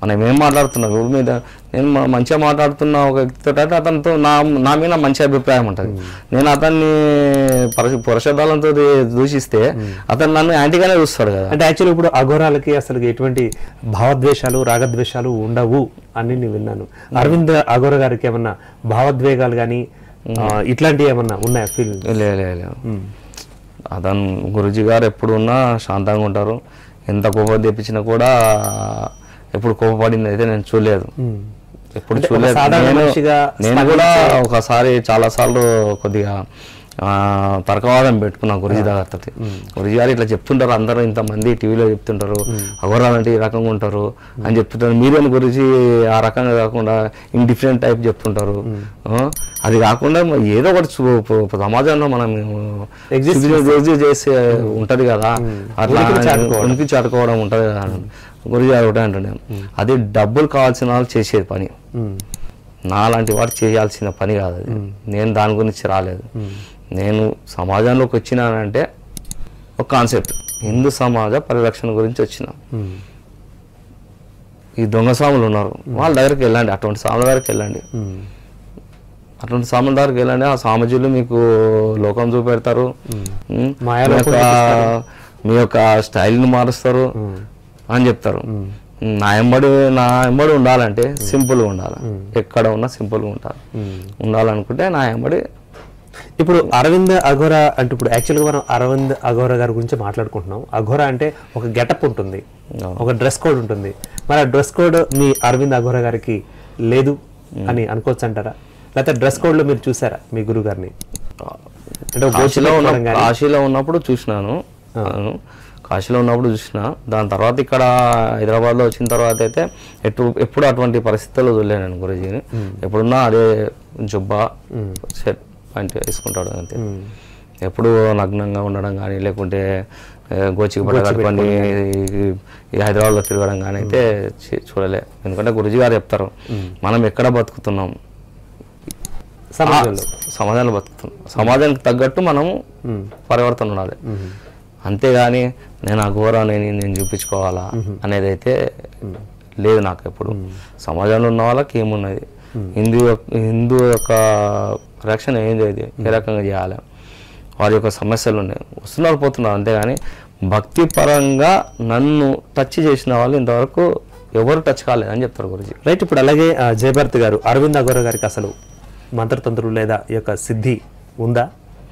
మనం ఏం మాట్లాడుతున్నాం ఎవరి మీద నేను మ- మంచిగా మాట్లాడుతున్న ఒక వ్యక్తితో అయితే అతనితో నా నా మీద మంచి అభిప్రాయం ఉంటుంది నేను అతన్ని పరశ పురుషదాలంతో దూషిస్తే అతను నన్ను యాంటీగానే చూస్తాడు కదా అంటే యాక్చువల్లీ ఇప్పుడు అఘోరాలకి అసలు ఎటువంటి భావద్వేషాలు రాగద్వేషాలు ఉండవు అని నేను విన్నాను అరవింద్ అఘోర గారికి ఏమన్నా భావోద్వేగాలు కానీ ఇట్లాంటివి ఏమన్నా ఉన్నాయా ఫీల్ లే లే లే. అతను గురుజీ గారు ఎప్పుడు ఉన్నా శాంతంగా ఉంటారు ఎంత కోపం తెప్పించినా కూడా ఎప్పుడు కోపపడింది అయితే నేను చూడలేదు ఎప్పుడు అంటే ఒక చూడలేదు సాధారణ నేను మనిషిగా నేను కూడా ఒకసారి చాలా సార్లు కొద్దిగా ఆ, తర్కవాదం పెట్టుకున్నా గురుజీ దగ్గర గురుజీ గారు ఇట్లా చెప్తుంటారు అందరూ ఇంతమంది టీవీలో చెప్తుంటారు అఘోరాలంటే ఈ రకంగా ఉంటారు అని చెప్తుంటారు మీరేం గురుజీ ఆ రకంగా కాకుండా ఇన్ డిఫరెంట్ టైప్ చెప్తుంటారు ఆ, అది కాకుండా మరి ఏదో ఒకటి చూ- ప- సమాజంలో మనం చూపించే చేసే ఉంటది కదా అట్లా ఉనికి చాటుకోవడం ఉంటది కదా గురుజీ గారు ఒకటే అంటుండే అది డబ్బులు కావాల్సిన వాళ్ళు చేసేది పని నాలాంటి వాడు చేయాల్సిన పని కాదు అది నేను దాని గురించి రాలేదు నేను సమాజంలోకి వచ్చినానంటే ఒక కాన్సెప్ట్ హిందూ సమాజ పరిరక్షణ గురించి వచ్చిన ఈ దొంగ స్వాములు ఉన్నారు వాళ్ళ దగ్గరికి వెళ్ళండి అటువంటి స్వాముల దగ్గరికి వెళ్ళండి అటువంటి స్వాముల దగ్గరికి వెళ్ళండి ఆ స్వామీజీలు మీకు లోకం చూపెడతారు ఉమ్, మీ మాయాలోకం యొక్క- మీ యొక్క స్టైల్ని మారుస్తారు అని చెప్తారు నా ఎంబడి నా ఎంబడి ఉండాలంటే సింపుల్గా ఉండాలి ఎక్కడ ఉన్నా సింపుల్గా ఉండాలి ఉండాలనుకుంటే నా ఎంబడి ఇప్పుడు అరవింద్ అఘోర అంటే ఇప్పుడు యాక్చువల్గా మనం అరవింద్ అఘోర గారి గురించి మాట్లాడుకుంటున్నాం అఘోర అంటే ఒక గెటప్ ఉంటుంది ఒక డ్రెస్ కోడ్ ఉంటుంది మరి ఆ డ్రెస్ కోడ్ మీ అరవింద్ అఘోర గారికి లేదు అని అనుకోవచ్చు అంటారా లేకపోతే డ్రెస్ కోడ్ లో మీరు చూసారా మీ గురువు గారిని అంటే ఒక కాశీలో ఉన్న పెట్టుకోవడం గానీ- కాశీలో ఉన్నప్పుడు చూసినాను అవును. కాశీలో ఉన్నప్పుడు చూసిన దాని తర్వాత ఇక్కడ హైదరాబాద్లో వచ్చిన తర్వాత అయితే ఎటు ఎప్పుడు అటువంటి పరిస్థితుల్లో చూడలేను నేను గురుజీని ఎప్పుడున్నా అదే జుబ్బా షర్ట్ ప్యాంట్ వేసుకుంటాడు అంతే ఎప్పుడు నగ్నంగా ఉండడం కానీ లేకుంటే ఏ, గోచికి బట్ట కట్టుకొని ఈ- ఈ హైదరాబాద్లో తిరగడం కానీ అయితే చే- చూడలే ఎందుకంటే గురుజీ గారు చెప్తారు మనం ఎక్కడ బతుకుతున్నాం సమాజంలో సమాజంలో బతుకుతున్నాం సమాజానికి తగ్గట్టు మనము పరివర్తన ఉండాలి అంతేగాని నేను ఆ ఘోరాన్ని నేను చూపించుకోవాలా అనేది అయితే లేదు నాకు ఎప్పుడు సమాజంలో ఉన్న వాళ్ళకి ఏమున్నది హిందూ యొక్క- హిందూ యొక్క రక్షణ ఏం చేయదు ఏ రకంగా చేయాలి వారి యొక్క సమస్యలు ఉన్నాయి వస్తున్నారు పోతున్నారు అంతేగాని భక్తి పరంగా నన్ను టచ్ చేసిన వాళ్ళు ఇంతవరకు ఎవరు టచ్ కాలేదని చెప్తారు గురించి రైట్ ఇప్పుడు అలాగే ఆ, జయభరత్ గారు అరవింద్ అఘోర గారికి అసలు మంత్రతంత్రులు లేదా ఈ యొక్క సిద్ధి ఉందా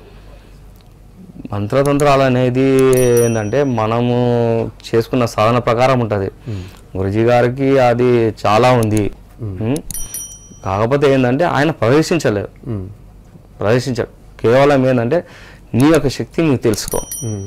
మంత్రతంత్రాలు అనేది ఏంటంటే మనము చేసుకున్న సాధన ప్రకారం ఉంటుంది గురుజీ గారికి అది చాలా ఉంది ఉం? కాకపోతే ఏంటంటే ఆయన ప్రవేశించలేదు ప్రవేశించాడు కేవలం ఏంటంటే నీ యొక్క శక్తి నీకు తెలుసుకో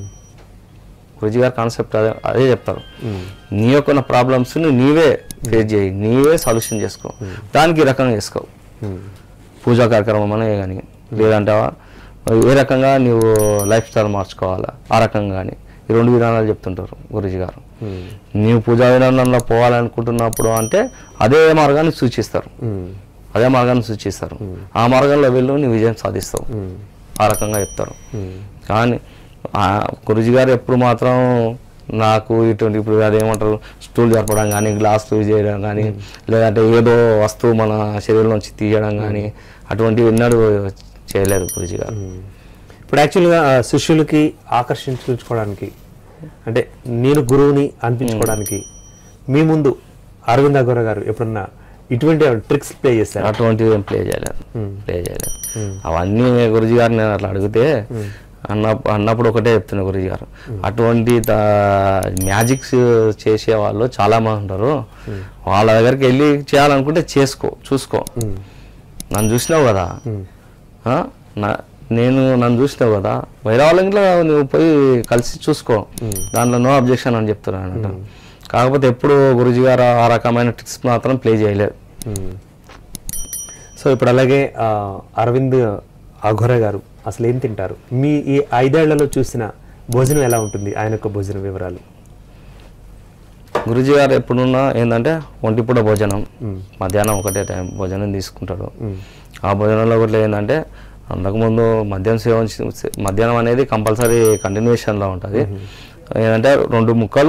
గురుజీ గారి కాన్సెప్ట్ అదే అదే చెప్తారు నీ యొక్క ప్రాబ్లమ్స్ నీవే ఫేస్ చేయి నీవే సొల్యూషన్ చేసుకో దానికి ఈ రకంగా చేసుకో పూజా కార్యక్రమం అనే కానీ లేదంటే ఏ రకంగా నువ్వు లైఫ్ స్టైల్ మార్చుకోవాలా ఆ రకంగా కానీ ఈ రెండు విధానాలు చెప్తుంటారు గురుజీ గారు నీవు పూజా విధానంలో పోవాలనుకుంటున్నప్పుడు అంటే అదే మార్గాన్ని సూచిస్తారు అదే మార్గాన్ని సూచిస్తారు ఆ మార్గంలో వెళ్ళు నీ విజయం సాధిస్తావు ఆ రకంగా చెప్తారు కానీ ఆ గురుజీ గారు ఎప్పుడు మాత్రం నాకు ఇటువంటి ఇప్పుడు అదేమంటారు స్టూల్ జరపడం కానీ గ్లాస్ యూజ్ చేయడం కానీ లేదంటే ఏదో వస్తువు మన శరీరం నుంచి తీయడం కానీ అటువంటివి ఎన్నడూ చేయలేదు గురుజీ గారు ఇప్పుడు యాక్చువల్గా ఆ, శిష్యులకి ఆకర్షించుకోవడానికి అంటే నేను గురువుని అనిపించుకోవడానికి మీ ముందు అరవింద్ అఘోర గారు ఎప్పుడన్నా ఇటువంటి ట్రిక్స్ ప్లే చేశారు అటువంటివి ఏం ప్లే చేయలేదు ప్లే చేయలేదు అవన్నీ గురుజీ గారు నేను అట్లా అడిగితే అన్న అన్నప్పుడు ఒకటే చెప్తున్నా గురుజీ గారు అటువంటి మ్యాజిక్స్ చేసే వాళ్ళు చాలా మంది ఉంటారు వాళ్ళ దగ్గరికి వెళ్ళి చేయాలనుకుంటే చేసుకో చూసుకో నన్ను చూసినావు కదా ఆ? నా- నేను నన్ను చూసినావు కదా వేరే వాళ్ళ ఇంట్లో నువ్వు పోయి కలిసి చూసుకో దాంట్లో నో అబ్జెక్షన్ అని చెప్తున్నాను కాకపోతే ఎప్పుడు గురుజీ గారు ఆ రకమైన ట్రిక్స్ మాత్రం ప్లే చేయలేదు సో ఇప్పుడు అలాగే ఆ, అరవింద్ అఘోర గారు అసలు ఏం తింటారు మీ ఈ ఐదేళ్లలో చూసిన భోజనం ఎలా ఉంటుంది ఆయన యొక్క భోజన వివరాలు గురుజీ గారు ఎప్పుడున్నా ఏంటంటే ఒంటిపూట భోజనం మధ్యాహ్నం ఒకటే టైం భోజనం తీసుకుంటాడు ఆ భోజనంలో కూడా ఏంటంటే అంతకుముందు మద్యం సేవ మధ్యాహ్నం అనేది కంపల్సరీ కంటిన్యూషన్లో ఉంటుంది ఏంటంటే రెండు ముక్కలు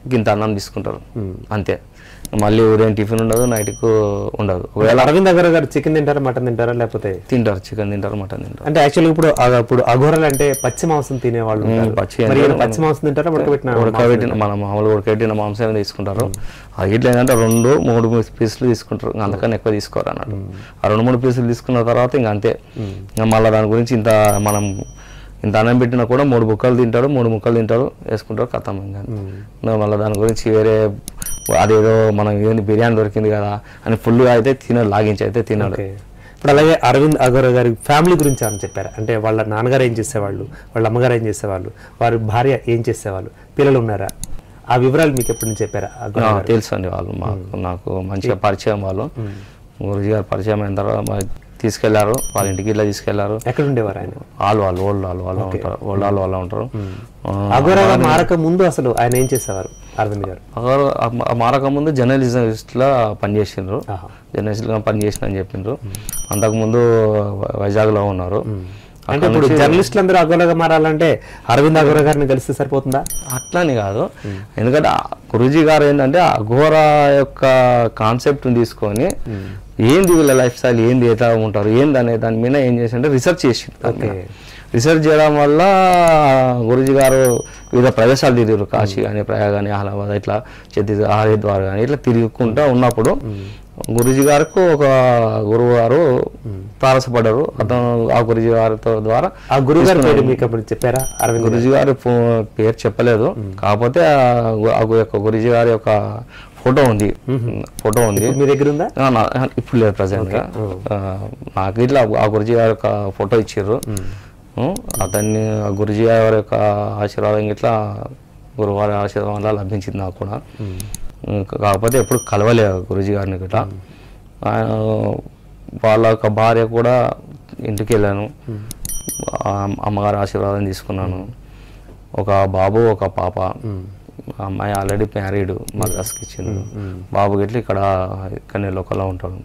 ఇంత అన్నం తీసుకుంటారు అంతే మళ్ళీ ఉదయం టిఫిన్ ఉండదు నైట్కు ఉండదు ఒకవేళ అరవింద్ అగోరా గారు చికెన్ తింటారా మటన్ తింటారా లేకపోతే తింటారు చికెన్ తింటారు మటన్ తింటారు అంటే యాక్చువల్గా ఇప్పుడు ఆ- ఇప్పుడు అఘోరాలు అంటే పచ్చి మాంసం తినే వాళ్ళు ఉంటారు. పచ్చి మరి ఈయన పచ్చి మాంసం తింటారా ఉడకబెట్టిన ఉడకబెట్టిన మన మామూలుగా ఉడకబెట్టిన మాంసం తీసుకుంటారు అది ఇట్లా ఏంటంటే రెండు మూడు పీసులు తీసుకుంటారు ఇంకా అంతకన్నా ఎక్కువ తీసుకోరు అన్నట్టు ఆ రెండు మూడు పీసులు తీసుకున్న తర్వాత ఇంకా అంతే ఇంకా మళ్ళీ దాని గురించి ఇంత మనం ఇంత అన్నం పెట్టినా కూడా మూడు ముక్కలు తింటారు మూడు ముక్కలు తింటారు వేసుకుంటారు కథం ఇంకా ఇంకా మళ్ళీ దాని గురించి వేరే అదేదో మనం ఏంది బిర్యానీ దొరికింది కదా అని ఫుల్గా అయితే తినడు లాగించి అయితే తినడు ఓకే. ఇప్పుడు అలాగే అరవింద్ అగోరా గారి ఫ్యామిలీ గురించి అని చెప్పారు అంటే వాళ్ళ నాన్నగారు ఏం చేసేవాళ్ళు వాళ్ళ అమ్మగారు ఏం చేసేవాళ్ళు వారి భార్య ఏం చేసేవాళ్ళు పిల్లలు ఉన్నారా ఆ వివరాలు మీకు ఎప్పటి నుంచి చెప్పారా అఘోరా ఆ, తెలుసు అండి వాళ్ళు మాకు నాకు మంచిగా పరిచయం వాళ్ళు గురుజీ గారు పరిచయం అయిన తర్వాత మా తీసుకెళ్లారు వాళ్ళ ఇంటికి ఇట్లా తీసుకెళ్లారు ఎక్కడ ఉండేవారు ఆయన వాళ్ళు వాళ్ళు ఓల్డ్ వాళ్ళు వాళ్ళు ఉంటారు ఓల్డ్ వాళ్ళు వాళ్ళు ఉంటారు ఆ, అఘోరా గారు మారక ముందు అసలు ఆయన ఏం చేసేవారు అరవింద్ గారు అగరు ఆ మారక ముందు జర్నలిస్ట్ లా పనిచేసిండ్రు ఆహా. జర్నలిస్ట్ గా పనిచేసిన అని చెప్పిండ్రు అంతకుముందు వైజాగ్ లో ఉన్నారు అంటే ఇప్పుడు జర్నలిస్టులు అందరూ అఘోరాగా మారాలంటే అరవింద్ అఘోరా గారిని కలిస్తే సరిపోతుందా అట్లని కాదు ఎందుకంటే ఆ గురూజీ గారు ఏంటంటే అఘోర యొక్క కాన్సెప్ట్ని తీసుకొని ఏంది వీళ్ళ లైఫ్ స్టైల్ ఏంది ఎట్లా ఉంటారు ఏంది అనే దాని మీద ఏం చేసింటే రీసెర్చ్ చేసి రీసెర్చ్ చేయడం వల్ల గురూజీ గారు వివిధ ప్రదేశాలు తిరిగారు కాశీ కానీ ప్రయాగ కానీ అహ్లాబాద్ ఇట్లా ఛత్తీస్గఢ్ హరిద్వార్ కానీ ఇట్లా తిరుగుకుంటూ ఉన్నప్పుడు గురూజీ గారికి ఒక గురువు గారు తారసపడ్డారు అతను ఆ గురూజీ గారితో ద్వారా ఆ గురువు గారి పేరు మీకు అప్పుడు చెప్పారా అరవింద్ గారు? గురుజీ గారి ఫో- పేరు చెప్పలేదు కాకపోతే ఆ గు- ఆ గు- యొక్క గురుజీ గారి యొక్క ఫోటో ఉంది ఫోటో ఉంది మీ దగ్గర ఉందా ఆ, నా- ఇప్పుడు లేదు ప్రజెంట్ గా ఆ, నాకు ఇట్లా ఆ గురుజీ గారి యొక్క ఫోటో ఇచ్చారు అతన్ని ఆ గురుజీ గారి యొక్క ఆశీర్వాదం ఇట్లా గురువారి ఆశీర్వాదం వల్ల లభించింది నాకు కూడా ఇంకా కాకపోతే ఎప్పుడు కలవలేదు గురుజీ గారిని గిట్లా ఆయన వాళ్ళ యొక్క భార్య కూడా ఇంటికి వెళ్ళాను ఆ అమ్మగారి ఆశీర్వాదం తీసుకున్నాను ఒక బాబు ఒక పాప అమ్మాయి ఆల్రెడీ మ్యారీడ్ మద్రాస్కి ఇచ్చింది బాబు గిట్ల ఇక్కడ ఇక్కడ లోకల్లో ఉంటాడు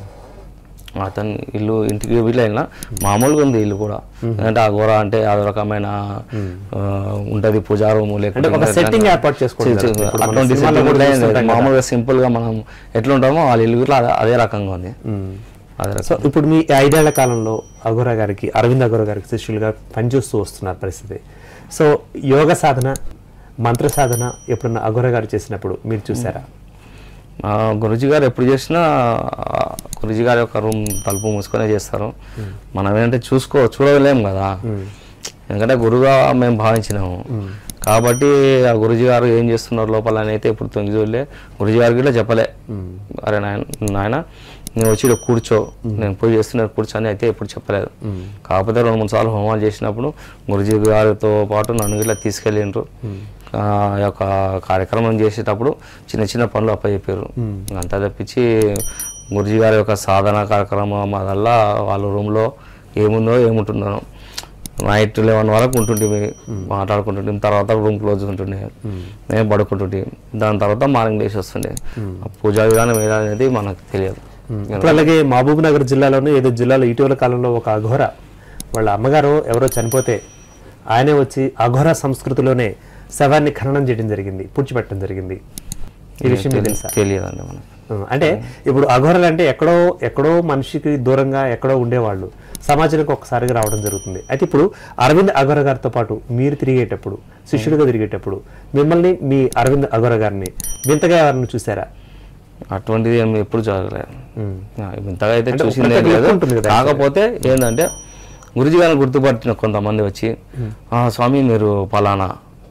అతను ఇల్లు ఇంటికి వీళ్ళైనా మామూలుగా ఉంది ఇల్లు కూడా ఎందుకంటే ఆ గోర అంటే అదో రకమైన ఆ, ఉంటది పూజా రూము అంటే ఒక సెట్టింగ్ ఏర్పాటు చేసుకుంటారు ఇప్పుడు మన అటువంటి సినిమాల్లో setting కూడా లేదు. చూస్తుంటాం కదా. మామూలుగా సింపుల్ గా మనం ఎట్లా ఉంటామో వాళ్ళ ఇల్లు కూడా అదే- అదే రకంగా ఉంది మ్మ్. అదే రకం. సో ఇప్పుడు మీ ఐదేళ్ల కాలంలో అఘోరా గారికి అరవింద్ అఘోరా గారికి శిష్యులుగా పనిచేస్తూ వస్తున్నారు పరిస్థితి సో యోగ సాధన మంత్ర సాధన ఎప్పుడన్నా అఘోరా గారు చేసినప్పుడు మీరు చూసారా ఆ, గురుజీ గారు ఎప్పుడు చేసినా ఆ, గురుజీ గారి యొక్క రూమ్ తలుపు మూసుకొనే చేస్తారు మనం ఏంటంటే చూసుకో చూడలేం కదా ఎందుకంటే గురుగా మేము భావించినాము కాబట్టి ఆ గురుజీ గారు ఏం చేస్తున్నారు లోపల అని అయితే ఇప్పుడు తొంగి చూడలే గురుజీ గారికి ఇట్లా చెప్పలే అరే నాయన నాయన నేను వచ్చి ఈడ కూర్చో నేను పూజ చేస్తున్నా కూర్చో అని అయితే ఎప్పుడు చెప్పలేదు కాకపోతే రెండు మూడు సార్లు హోమాలు చేసినప్పుడు గురుజీ గారితో పాటు నన్ను ఇట్లా తీసుకెళ్ళిండ్రు ఆ యొక్క కార్యక్రమం చేసేటప్పుడు చిన్న చిన్న పనులు అప్పచెప్పారు అంతా తప్పించి గురుజీ గారి యొక్క సాధన కార్యక్రమం అదల్లా వాళ్ళ రూమ్లో ఏముందో ఏముంటుందో నైట్ లెవెన్ వరకు ఉంటుంటే మాట్లాడుకుంటుంటే తర్వాత రూమ్ క్లోజ్ ఉంటుండే మేము పడుకుంటుంటే దాని తర్వాత మార్నింగ్ లేచి వస్తుండే ఆ పూజా విధానం ఏదా అనేది మనకు తెలియదు ఇప్పుడు అలాగే మహబూబ్ నగర్ జిల్లాలోనే ఏదో జిల్లాలో ఇటీవల కాలంలో ఒక అఘోర వాళ్ళ అమ్మగారు ఎవరో చనిపోతే ఆయనే వచ్చి అఘోర సంస్కృతిలోనే శవాన్ని ఖననం చేయడం జరిగింది పూడ్చిపెట్టడం జరిగింది ఈ విషయం మీకు తెలుసా తెలియదండి మనకు ఆ, అంటే ఇప్పుడు అఘోరలు అంటే ఎక్కడో ఎక్కడో మనిషికి దూరంగా ఎక్కడో ఉండేవాళ్ళు సమాజానికి ఒక్కసారిగా రావడం జరుగుతుంది అయితే ఇప్పుడు అరవింద్ అఘోర గారితో పాటు మీరు తిరిగేటప్పుడు శిష్యుడిగా తిరిగేటప్పుడు మిమ్మల్ని మీ అరవింద్ అఘోర గారిని వింతగా ఎవరిని చూసారా అటువంటిది ఏమి ఎప్పుడు జరగలేదు ఉమ్. ఆ, ఇంతగా అయితే అంటే చూసింది ఒక్కటే ఏం లేదు లెక్క ఉంటుంది కదా కాకపోతే ఏంటంటే గురుజీ గారిని గుర్తుపట్టిన కొంతమంది వచ్చి "ఆ, స్వామి మీరు పలానా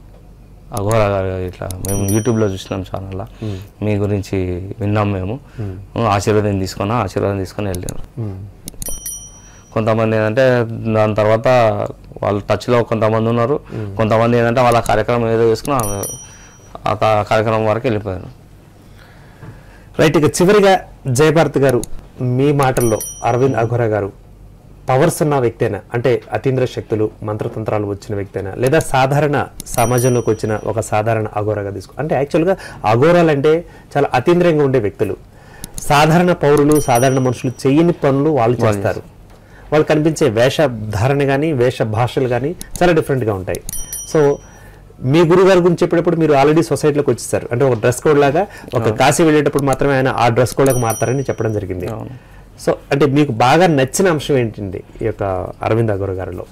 అఘోర గారు ఇట్లా మేము యూట్యూబ్లో చూసినాం ఛానల్లో మీ గురించి విన్నాం మేము ఆశీర్వాదం తీసుకున్నా ఆశీర్వాదం తీసుకొని వెళ్ళారు ఉమ్. కొంతమంది ఏంటంటే దాని తర్వాత వాళ్ళ టచ్లో కొంతమంది ఉన్నారు కొంతమంది ఏంటంటే వాళ్ళ కార్యక్రమం ఏదో చేసుకుని ఆ- ఆ కా- కార్యక్రమం వరకు వెళ్ళిపోయారు రైట్ ఇక చివరిగా జయభారత్ గారు మీ మాటల్లో అరవింద్ అఘోర గారు పవర్స్ ఉన్న వ్యక్తేనా అంటే అతీంద్ర శక్తులు మంత్రతంత్రాలు వచ్చిన వ్యక్తేనా లేదా సాధారణ సమాజంలోకి వచ్చిన ఒక సాధారణ అఘోరగా తీసుకో అంటే యాక్చువల్గా అఘోరాలు అంటే చాలా అతీంద్రియంగా ఉండే వ్యక్తులు సాధారణ పౌరులు సాధారణ మనుషులు చేయని పనులు వాళ్ళు చేస్తారు వాళ్ళు కనిపించే వేష ధారణ కానీ వేష భాషలు కానీ చాలా డిఫరెంట్గా ఉంటాయి సో మీ గురుగారి గురించి చెప్పేటప్పుడు మీరు ఆల్రెడీ సొసైటీలోకి వచ్చేసారు అంటే ఒక డ్రెస్ కోడ్ లాగా ఒక కాశీ వెళ్ళేటప్పుడు మాత్రమే ఆయన ఆ డ్రెస్ కోడ్లోకి మారుతారని చెప్పడం జరిగింది సో అంటే మీకు బాగా నచ్చిన అంశం ఏంటండి ఈ యొక్క అరవింద్ అగోర గారిలో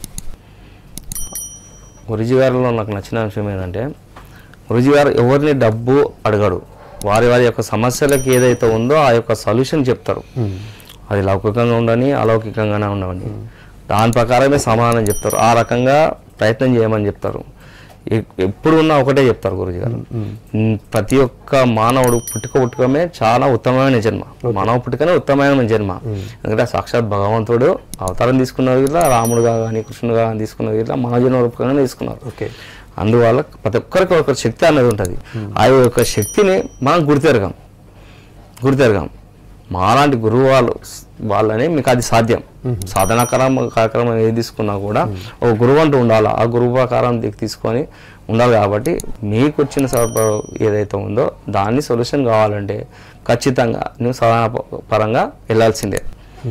గురుజీ గారిలో నాకు నచ్చిన అంశం ఏంటంటే గురుజీ గారు ఎవరిని డబ్బు అడగడు వారి వారి యొక్క సమస్యలకు ఏదైతే ఉందో ఆ యొక్క సొల్యూషన్ చెప్తారు అది లౌకికంగా ఉండని అలౌకికంగానే ఉండవని దాని ప్రకారమే సమాధానం చెప్తారు ఆ రకంగా ప్రయత్నం చేయమని చెప్తారు ఎ- ఎప్పుడు ఉన్నా ఒకటే చెప్తారు గురుజీ గారు ఉమ్, ప్రతి ఒక్క మానవుడు పుట్టుక పుట్టుకమే చాలా ఉత్తమమైన జన్మ మానవ పుట్టుకనే ఉత్తమమైన జన్మ ఎందుకంటే సాక్షాత్ భగవంతుడు అవతారం తీసుకున్నారు ఇట్లా రాముడుగా కానీ కృష్ణుడుగా కానీ తీసుకున్నారు ఇట్లా మానవ జన్మ రూపకంగానే తీసుకున్నారు ఓకే అందువల్ల ప్రతి ఒక్కరికి ఒక శక్తి అనేది ఉంటుంది ఆ యొక్క శక్తిని మనం గుర్తెరగాం గుర్తెరగాం మాలాంటి గురువు వాళ్ళు వాళ్ళని మీకు అది సాధ్యం సాధనాకరం కార్యక్రమం ఏది తీసుకున్నా కూడా ఒక గురువు అంటూ ఉండాలి ఆ గురువు ప్రకారం దిక్కు తీసుకొని ఉండాలి కాబట్టి మీకు వచ్చిన సబ- ఏదైతే ఉందో దాన్ని సొల్యూషన్ కావాలంటే ఖచ్చితంగా నువ్వు సాధన ప- పరంగా వెళ్ళాల్సిందే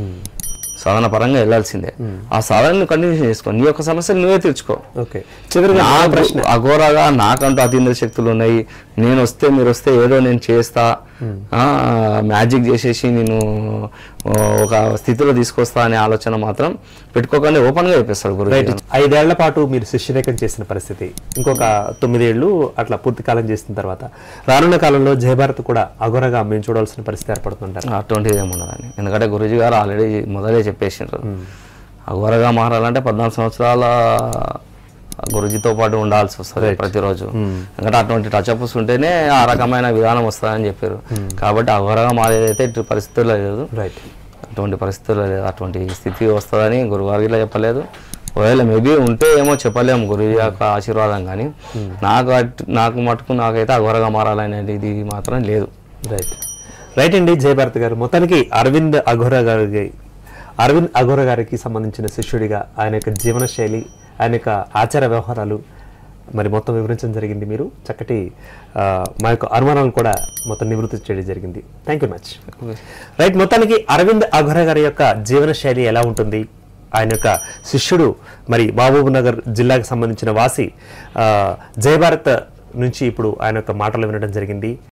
సాధన పరంగా వెళ్ళాల్సిందే ఆ సాధనను కంటిన్యూ చేసుకో నీ యొక్క సమస్యలు నువ్వే తీర్చుకో ఓకే చివరిగా నా నాకు ప్రశ్న అఘోరగా నాకంటూ అతీంద్ర శక్తులు ఉన్నాయి నేను వస్తే మీరు వస్తే ఏదో నేను చేస్తా మ్యాజిక్ చేసేసి నేను ఆ, ఒక స్థితిలో తీసుకొస్తా అనే ఆలోచన మాత్రం పెట్టుకోకుండా ఓపెన్ గా చెప్పేస్తాడు గురు రైట్ ఐదేళ్ల పాటు మీరు శిష్యరేఖం చేసిన పరిస్థితి ఇంకొక తొమ్మిదేళ్లు అట్లా పూర్తి కాలం చేసిన తర్వాత రానున్న కాలంలో జయభారత్ కూడా అఘోరగా మేము చూడాల్సిన పరిస్థితి ఏర్పడుతుంటారు అటువంటిది ఏమున్నదని ఎందుకంటే గురుజీ గారు ఆల్రెడీ మొదలే చెప్పేసిండ్రు అఘోరగా మారాలంటే పద్నాలుగు సంవత్సరాల గురుజీతో పాటు ఉండాల్సి వస్తుంది ప్రతిరోజు ఎందుకంటే అటువంటి టచ్అప్స్ ఉంటేనే ఆ రకమైన విధానం వస్తుందని చెప్పారు కాబట్టి అఘోరగా మారేదైతే ఇటు పరిస్థితుల్లో లేదు రైట్ అటువంటి పరిస్థితుల్లో లేదు అటువంటి స్థితి వస్తుందని గురువారికి ఇలా చెప్పలేదు ఒకవేళ మేబీ ఉంటే ఏమో చెప్పలేము గురువు యొక్క ఆశీర్వాదం కానీ నాకు అట్- నాకు మటుకు నాకైతే అఘోరగా మారాలనేది ఇది మాత్రం లేదు రైట్ రైట్ అండి జయభారత్ గారు మొత్తానికి అరవింద్ అఘోర గారికి అరవింద్ అఘోర గారికి సంబంధించిన శిష్యుడిగా ఆయన యొక్క జీవన శైలి ఆయన యొక్క ఆచార వ్యవహారాలు మరి మొత్తం వివరించడం జరిగింది మీరు చక్కటి ఆ, మా యొక్క అనుమానాలు కూడా మొత్తం నివృత్తి చేయడం జరిగింది థ్యాంక్ యూ మచ్ రైట్ మొత్తానికి అరవింద్ అఘోర గారి యొక్క జీవన శైలి ఎలా ఉంటుంది ఆయన యొక్క శిష్యుడు మరి మహబూబ్ నగర్ జిల్లాకు సంబంధించిన వాసి ఆ, జయభారత్ నుంచి ఇప్పుడు ఆయన యొక్క మాటలు వినడం జరిగింది